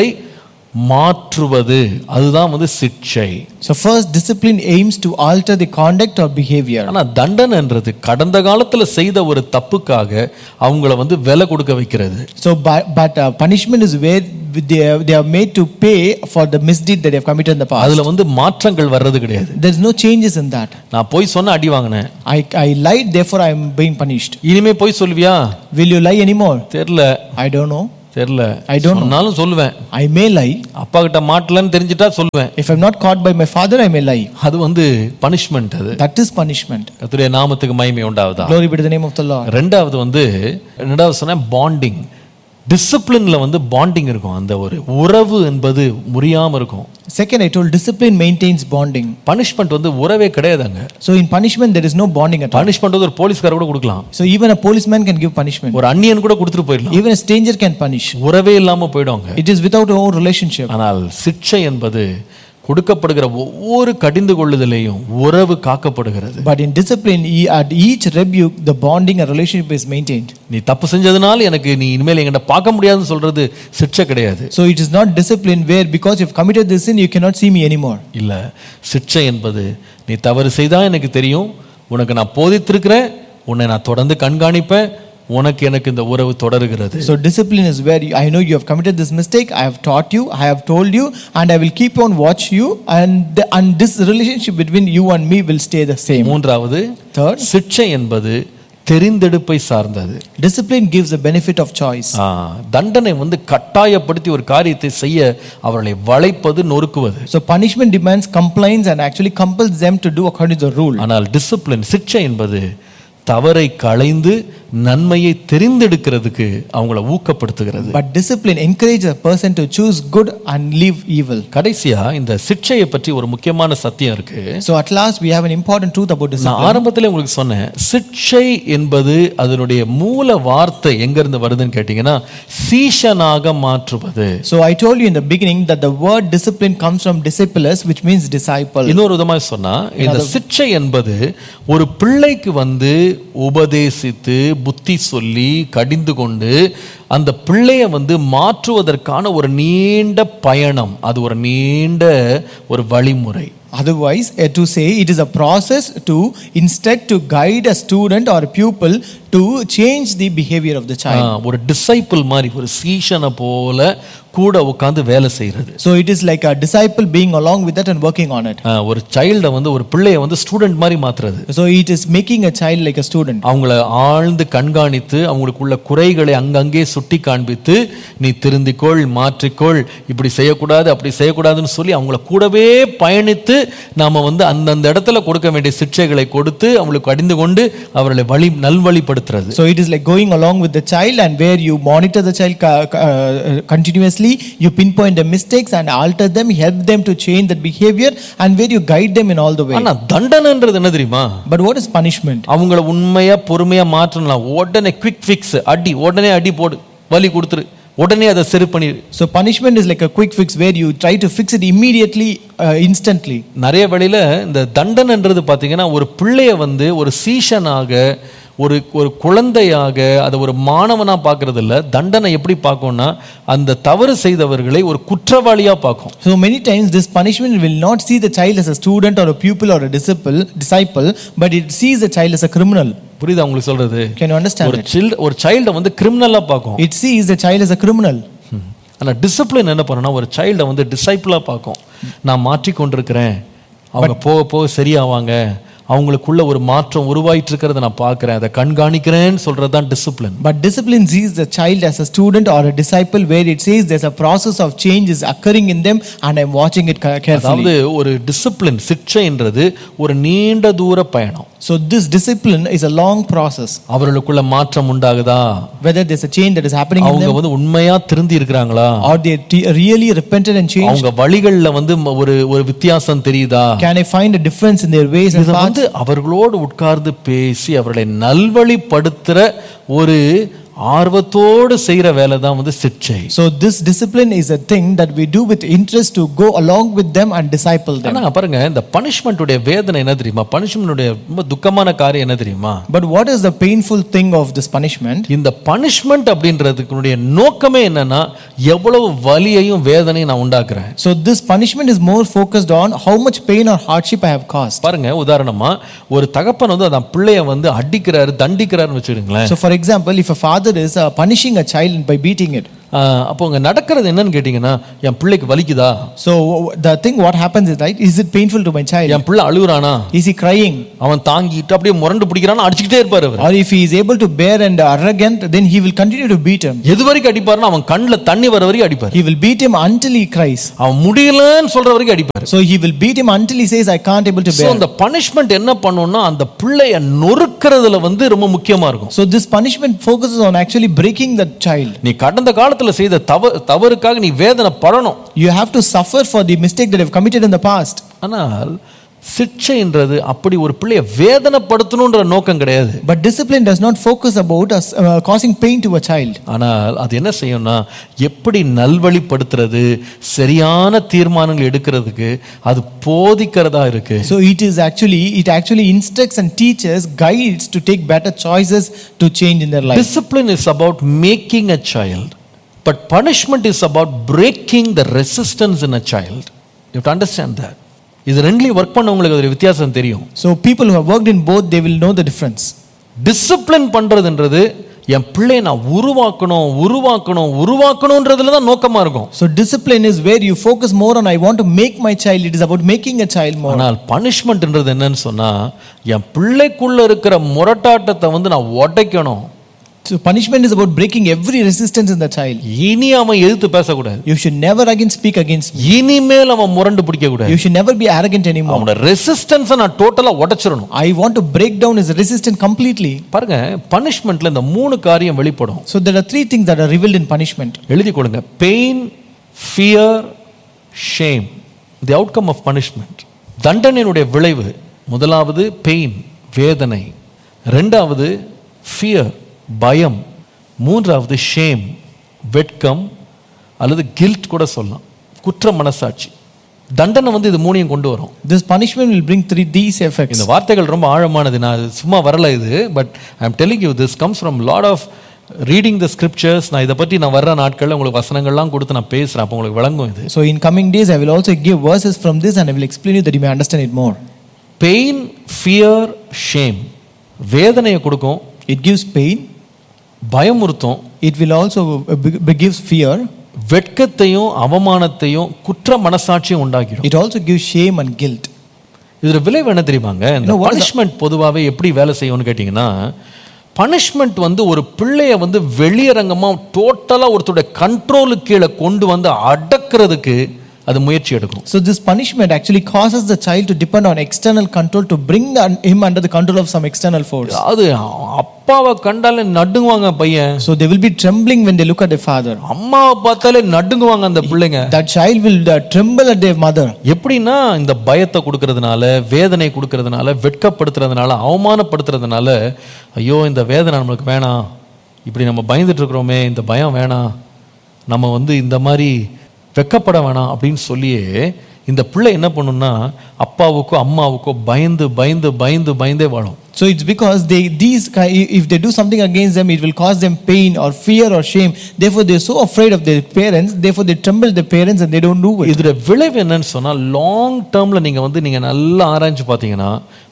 மாற்றுவது அதுதான் வந்து சிக்ஷை So first, discipline aims to alter the conduct or behavior. ஆனா தண்டனைன்றது கடந்த காலத்துல செய்த ஒரு தப்புக்காக அவங்கள வந்து விலை கொடுக்க வைக்கிறது So, but, but uh, punishment is where they are, they are made to pay for the misdeed that they have committed in the past. அதுல வந்து மாற்றங்கள் வர்றது கிடையாது There's no changes in that. நான் போய் சொன்ன அடி வாங்கினேன் I, I lied, therefore I am being punished. இனிமே போய் சொல்லுவியா Will you lie anymore? தெரியல I don't know. தெரியல I don't know. சொன்னாலும் சொல்லுவேன் I may lie. அப்பா கிட்ட மாட்டலன்னு தெரிஞ்சிட்டா சொல்லுவேன் If I'm not caught by my father, I may lie. அது வந்து பனிஷ்மெண்ட் அது That is punishment. கர்த்தருடைய நாமத்துக்கு மகிமை உண்டாவதா Glory be to the name of the Lord. ரெண்டாவது வந்து ரெண்டாவது சொன்ன பாண்டிங் டிசிப்ளின்ல வந்து பாண்டிங் இருக்கும் அந்த ஒரு உறவு என்பது முறியாம இருக்கும் Second, I told discipline maintains bonding. Punishment வந்து உறவே கிடையாதுங்க So in punishment, there is no bonding at all. Punishment வந்து ஒரு போலீஸ்கார கூட கொடுக்கலாம் So even a policeman can give punishment. ஒரு அந்நியன் கூட கொடுத்துட்டு போயிடலாம் Even a stranger can punish. உறவே இல்லாம போயிடுவாங்க It is without our own relationship. ஆனால் சிக்ஷை என்பது கொடுக்கப்படுகிற ஒவ்வொரு கடிந்து கொள்ளுதலையும் உறவு காக்கப்படுகிறது But in discipline, e- at each rebuke, the bonding and relationship is maintained. நீ தப்பு செஞ்சதுனால எனக்கு நீ இனிமேல் என்கிட்ட பார்க்க முடியாதுன்னு சொல்றது சிக்ஷை கிடையாது So it is not discipline where because you've committed this sin, you cannot see me anymore. இல்ல சிக்ஷை என்பது நீ தவறு செய்தா எனக்கு தெரியும் உனக்கு நான் போதித்திருக்கிறேன் உன்னை நான் தொடர்ந்து கண்காணிப்பேன் உனக்கு எனக்கு இந்த உறவு தொடருகிறது So discipline is where you, I know you have committed this mistake. I have taught you, I have told you, and I will keep on watch you, and the- and this relationship between you and me will stay the same. மூன்றாவது Third, சிக்ஷை என்பது தெரிந்தெடுப்பை சார்ந்தது discipline gives the benefit of choice. ஆ, தண்டனை வந்து கட்டாயப்படுத்தி ஒரு காரியத்தை செய்ய அவர்களை வளைப்பது நொறுக்குவது So punishment demands compliance and actually compels them to do according to the rule. ஆனால் டிசிப்ளின் சிக்ஷை என்பது தவறை களைந்து நன்மையை தெரிந்தெடுக்கிறதுக்கு அவங்கள ஊக்கப்படுத்துகிறது But discipline encourages a person to choose good and leave evil. கடைசியா இந்த சிக்ஷையை பற்றி ஒரு முக்கியமான சத்தியம் இருக்கு So at last we have an important truth about discipline. நான் ஆரம்பத்திலே உங்களுக்கு சொன்னேன் சிக்ஷை என்பது அதனுடைய மூல வார்த்தை எங்க இருந்து வருதுன்னு கேட்டீங்கன்னா சீஷனாக மாற்றுவது So I told you in the beginning that the word discipline comes from disciples, which means disciple. இன்னொரு விதமாக சொன்னா இந்த சிக்ஷை என்பது ஒரு பிள்ளைக்கு வந்து உபதேசித்து புத்தி சொல்லி கடிந்து கொண்டு அந்த பிள்ளைய வந்து மாற்றுவதற்கான ஒரு நீண்ட பயணம் அது ஒரு நீண்ட ஒரு வழிமுறை Otherwise, uh, to say it is a process to instruct, to guide a student or a pupil to change the behavior of the ah, child. ஒரு டிசைபிள் மாதிரி ஒரு சீஷனை போல கூட உட்காந்து வேலை செய்யறது So it is like a disciple being along with that and working on it. ஆ, ஒரு சைல்டை வந்து ஒரு பிள்ளைய வந்து ஸ்டூடெண்ட் மாதிரி மாத்துறது So it is making a child like a student. அவங்கள ஆழ்ந்து கண்காணித்து அவங்களுக்குள்ள குறைகளை அங்கங்கே சுட்டி காண்பித்து நீ திருந்திக்கொள் மாற்றிக்கொள் இப்படி செய்யக்கூடாது அப்படி செய்யக்கூடாதுன்னு சொல்லி அவங்கள கூடவே பயணித்து நாம வந்து அந்தந்த இடத்துல கொடுக்க வேண்டிய சிக்ஷைகளை கொடுத்து அவங்களுக்கு அடிந்து கொண்டு அவர்களை வழி நல்வழிப்படுத்துறது So it is like going along with the child and where you monitor the child co- co- uh, continuously, you pinpoint the mistakes and alter them, help them to change that behavior, and where you guide them in all the way. ஆனா தண்டனைன்றது என்ன தெரியுமா But what is punishment? அவங்கள உண்மையா பொறுமையா மாற்றலாம் உடனே quick fix அடி உடனே அடி போடு வலி கொடுத்துரு உடனே அதை சரி பண்ணிடு So punishment is like a quick fix where you try to fix it immediately, uh, instantly. நிறைய வழியில இந்த தண்டனைன்றது பார்த்தீங்கன்னா ஒரு பிள்ளைய வந்து ஒரு சீஷனாக ஒரு ஒரு குழந்தையாக அதை ஒரு மாணவனா பார்க்கறது இல்ல தண்டனை எப்படி பார்க்கும்னா அந்த தவறு செய்தவர்களை ஒரு குற்றவாளியா பார்க்கும் So many times this punishment will not see the child as a student or a pupil or a disciple, disciple, but it sees the child as a criminal. புரியுதா உங்களுக்கு சொல்றது Can you understand ஒரு it? Child ஒரு சைல்டை வந்து கிரிமினலா பார்க்கும் It sees the child as a criminal. ம். ஆனா டிசிப்ளின் என்ன பண்ணுன்னா ஒரு சைல்டை வந்து டிசைப்பிளா பார்க்கும் நான் மாற்றி கொண்டிருக்கிறேன் அவங்க போக போக சரியாவாங்க அவங்களுக்குள்ள ஒரு மாற்றம் உருவாயிட்டு இருக்கிறத நான் பார்க்கிறேன் அதை கண்காணிக்கிறேன்னு சொல்றது தான் discipline But discipline sees the child as a student or a disciple where it says there's a process of change is occurring in them and I'm watching it ca- carefully. அதாவது ஒரு டிசிப்ளின் சிக்ஷைன்றது ஒரு நீண்ட தூர பயணம் So this discipline is a long process. அவர்களுக்குள்ள மாற்றம் உண்டாகுதா Whether there's a change that is happening in அவங்க them வந்து உண்மையா திருந்தி இருக்கிறாங்களா or they t- really repented and changed. அவங்க வழிகள்ல வந்து ம- ஒரு ஒரு வித்தியாசம் தெரியுதா Can I find a difference in their ways and இது paths? வந்து அவர்களோடு உட்கார்ந்து பேசி அவர்களை நல்வழிப்படுத்துற ஒரு ஆர்வத்தோடு செய்யற வேலை தான் வந்து சிக்ஷை So this discipline is a thing that we do with interest to go along with them and disciple them. ஆனா பாருங்க இந்த பனிஷ்மெண்ட்டுடைய வேதனை என்ன தெரியுமா பனிஷ்மெண்ட்டுடைய ரொம்ப துக்கமான காரியம் என்ன தெரியுமா But what is the painful thing of this punishment? இந்த பனிஷ்மெண்ட் அப்படின்றதுக்குடைய நோக்கமே என்னன்னா எவ்வளவு வலியையும் வேதனையும் நான் உண்டாக்குறேன் So this punishment is more focused on how much pain or hardship I have caused. பாருங்க உதாரணமா ஒரு தகப்பன் வந்து அந்த பிள்ளைய வந்து அடிக்கிறாரு தண்டிக்கிறாருன்னு வச்சுடுங்களேன் So for example, if a father is uh, punishing a child by beating it, ஆஹ் அப்போ அங்க நடக்கிறது என்னன்னு கேட்டீங்கன்னா என் பிள்ளைக்கு வலிக்குதா so the thing what happens is right, is it painful to my child? என் பிள்ளை அழுகுறானா Is he crying? அவன் தாங்கிட்டு அப்படியே முரண்டு பிடிக்கிறான்னு அடிச்சுக்கிட்டே இருப்பாரு அவர் Or if he is able to bear and arrogant, then he will continue to beat him. எது வரைக்கும் அடிப்பாருன்னா அவன் கண்ணுல தண்ணி வர வரைக்கும் அடிப்பார் He will beat him until he cries. அவன் முடியலன்னு சொல்ற வரைக்கும் அடிப்பார் So he will beat him until he says, I can't able to so bear. அந்த பனிஷ்மெண்ட் என்ன பண்ணும்னா அந்த பிள்ளைய நொறுக்கிறதுல வந்து ரொம்ப முக்கியமா இருக்கும் So this punishment focuses on actually breaking the child. நீ கடந்த காலத்துல செய்த தவ தவறுக்காக நீ வேதனை படணும் You have to suffer for the mistake that you have committed in the past. ஆனால் சிக்ஷைன்றது அப்படி ஒரு பிள்ளைய வேதனைப்படுத்தணுன்ற நோக்கம் கிடையாது But discipline does not focus about us, uh, causing pain to a child. ஆனால் அது என்ன செய்யும்னா எப்படி நல்வழிப்படுத்துறது சரியான தீர்மானங்கள் எடுக்கிறதுக்கு அது போதிக்கிறதா இருக்கு So it is actually, it actually instructs and teaches, guides to take better choices to change in their life. Discipline is about making a child, but punishment is about breaking the resistance in a child. You have to understand that. இது ரெண்டுலையும் work பண்ணவங்களுக்கு ஒரு வித்தியாசம் தெரியும் So people who have worked in both, they will know the difference. Discipline பண்றதுன்றது என் பிள்ளையை நான் உருவாக்கணும் உருவாக்கணும் உருவாக்கணுன்றதுல தான் நோக்கமா இருக்கும் So discipline is where you focus more on I want to make my child. It is about making a child more. ஆனால் பனிஷ்மெண்ட்ன்றது என்னன்னு சொன்னா என் பிள்ளைக்குள்ள இருக்கிற முரட்டாட்டத்தை வந்து நான் உடைக்கணும் So punishment is about breaking every resistance in the child. இனி அவன் எதிர்த்து பேசக்கூடாது You should never again speak against me. இனிமேல் அவன் முரண்டு பிடிக்க கூடாது You should never be arrogant anymore. அவனோட ரெசிஸ்டன்ஸை நான் டோட்டலா உடைச்சிடணும் I want to break down his resistance completely. பாருங்க பனிஷ்மெண்ட்ல இந்த மூணு காரியம் வெளிப்படும் So there are three things that are revealed in punishment. எழுதி கொடுங்க pain fear shame the outcome of punishment தண்டனையினுடைய விளைவு முதலாவது பெயின் வேதனை ரெண்டாவது ஃபியர் பயம் மூன்றாவது ஷேம் வெட்கம் அல்லது கில்ட் கூட சொல்லலாம் குற்ற மனசாட்சி தண்டனை வந்து இது மூணையும் கொண்டு வரும் This punishment will bring three these effects. இந்த வார்த்தைகள் ரொம்ப ஆழமானது நான் இது சும்மா வரல இது but I am telling you this comes from lot of reading the scriptures நான் இதை பற்றி நான் வர்ற நாட்களில் உங்களுக்கு வசனங்கள்லாம் கொடுத்து நான் பேசுகிறேன் அப்போ உங்களுக்கு விளங்கும் இது So in coming days, I will also give verses from this and I will explain you that you may understand it more. Pain fear shame வேதனையை கொடுக்கும் It gives pain. பயமுறுத்தும் It will also uh, be- be- gives fear. வெட்கத்தையும் அவமானத்தையும் குற்ற மனசாட்சியும் உண்டாக்கிடும் It also gives shame and guilt. இதுல விளைவு என்ன தெரியுமாங்க இந்த No, what is the- punishment பொதுவாகவே எப்படி வேலை செய்யும்னு கேட்டிங்கன்னா பனிஷ்மெண்ட் வந்து ஒரு பிள்ளைய வந்து வெளியரங்கமா டோட்டலா ஒருத்தருடைய கண்ட்ரோலுக்கு கீழே கொண்டு வந்து அடக்கிறதுக்கு அது முயற்சி எடுக்கும் So this punishment actually causes the child to depend on external control to bring the, him under the control of some external force. அது அப்பாவை கண்டாலே நடுங்குவாங்க பையன் So they will be trembling when they look at their father. அம்மாவை பார்த்தாலே நடுங்குவாங்க அந்த பிள்ளைங்க That child will uh, tremble at their mother. எப்படின்னா இந்த பயத்தை கொடுக்கறதுனால வேதனை கொடுக்கறதுனால வெட்கப்படுத்துறதுனால அவமானப்படுத்துறதுனால ஐயோ இந்த வேதனை நம்மளுக்கு வேணாம் இப்படி நம்ம பயந்துட்டு இருக்கிறோமே இந்த பயம் வேணாம் நம்ம வந்து இந்த மாதிரி வெக்கப்பட வேணாம் அப்படின்னு சொல்லியே இந்த பிள்ளை என்ன பண்ணும்னா அப்பாவுக்கோ அம்மாவுக்கோ பயந்து பயந்து பயந்து பயந்தே வாழும் So it's because they these ki- if they do something against them, it will cause them pain or fear or shame. Therefore, they're so afraid of their parents. Therefore, they tremble their parents and they don't do it. இதுல விளைவு என்னன்னு சொன்னா long டேர்ம்ல நீங்க வந்து நீங்க நல்லா ஆராய்ஞ்சு பார்த்தீங்கன்னா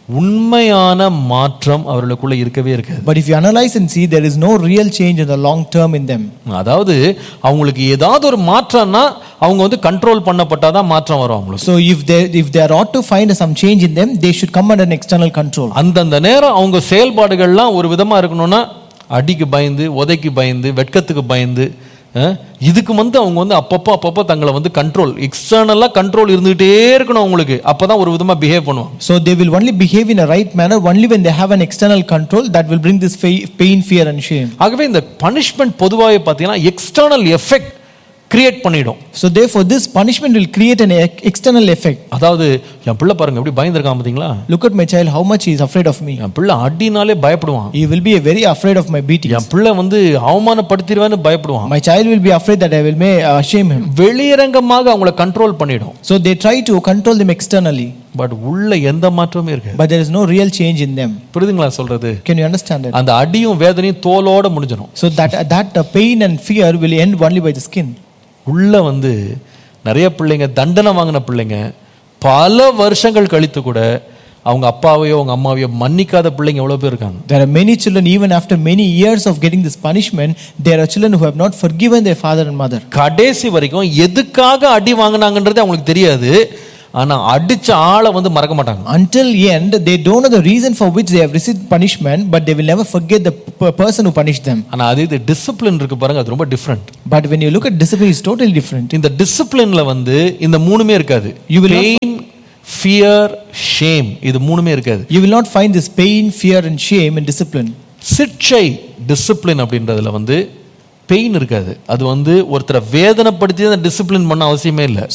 உண்மையான மாற்றம் அவர்களுக்குள்ள இருக்கவே இருக்காது But if you analyze and see, there is no real change in the long term in them. அதாவது அவங்களுக்கு ஏதாவது ஒரு மாற்றம்னா அவங்க வந்து கண்ட்ரோல் பண்ணப்பட்டாதான் மாற்றம் வரும் அவங்களுக்கு So if they if they are ought to find some change in them, they should come under an external control. அந்தந்த நேரம் அவங்க செயல்பாடுகள்லாம் ஒரு விதமா இருக்கணும்னா அடிக்கு பயந்து உதைக்கு பயந்து வெட்கத்துக்கு பயந்து அஹ், இதுக்கு வந்து அவங்க வந்து அப்பப்போ அப்பப்போ தங்களை வந்து கண்ட்ரோல் எக்ஸ்டர்னலாக கண்ட்ரோல் இருந்துகிட்டே இருக்கணும் அவங்களுக்கு அப்பதான் ஒரு விதமா பிஹேவ் பண்ணுவாங்க So they will only behave in a right manner only when they have an external control that will bring this fa- pain, fear, and shame. ஆகவே இந்த பனிஷ்மெண்ட் பொதுவாகவே பார்த்தீங்கன்னா எக்ஸ்டர்னல் எஃபெக்ட் கிரியேட் பண்ணிடும் So therefore, this punishment will create an ex- external effect. அதாவது என் பிள்ளை பாருங்க எப்படி பயந்துருக்கான் பார்த்தீங்களா Look at my child, how much he is afraid of me. என் பிள்ளை அடினாலே பயப்படுவான் He will be very afraid of my beatings. என் பிள்ளை வந்து அவமானப்படுத்திடுவேன்னு பயப்படுவான் My child will be afraid that I will may uh, shame him. வெளியரங்கமாக அவங்கள control பண்ணிடும் So they try to control them externally, but உள்ள எந்த மாற்றமே இருக்கு but there is no real change in them. புரியுதுங்களா சொல்றது Can you understand it? அந்த அடியும் வேதனையும் தோலோட முடிஞ்சிடும் So that that uh, pain and fear will end only by the skin. உள்ள வந்து நிறைய பிள்ளைங்க தண்டனை வாங்கின பிள்ளைங்க பல வருஷங்கள் கழித்து கூட அவங்க அப்பாவையோ அவங்க அம்மாவையோ மன்னிக்காத பிள்ளைங்க எவ்வளவு பேர் இருக்காங்க There are many children, even after many years of getting this punishment, there are children who have not forgiven their father and mother. கடைசி வரைக்கும் எதுக்காக அடி வாங்கினாங்கன்றது அவங்களுக்கு தெரியாது ஆனா அடிச்ச ஆளை வந்து மறக்க மாட்டாங்க Until end, they don't know the reason for which they have received punishment, but they will never forget the p- person who punished them. ஆனா அது இது டிசிப்ளின் இருக்கு பாருங்க அது ரொம்ப different But when you look at discipline, it's totally different. இந்த டிசிப்ளின்ல வந்து இந்த மூணுமே இருக்காது You will not- pain fear shame இது மூணுமே இருக்காது You will not find this pain, fear, and shame in discipline. சிற்றை டிசிப்ளின் அப்படின்றதுல வந்து பெயின் இருக்காது அது வந்து ஒருத்தரை வேதனைப்படுத்தி தான் டிசிப்ளின் பண்ண அவசியமே இல்லை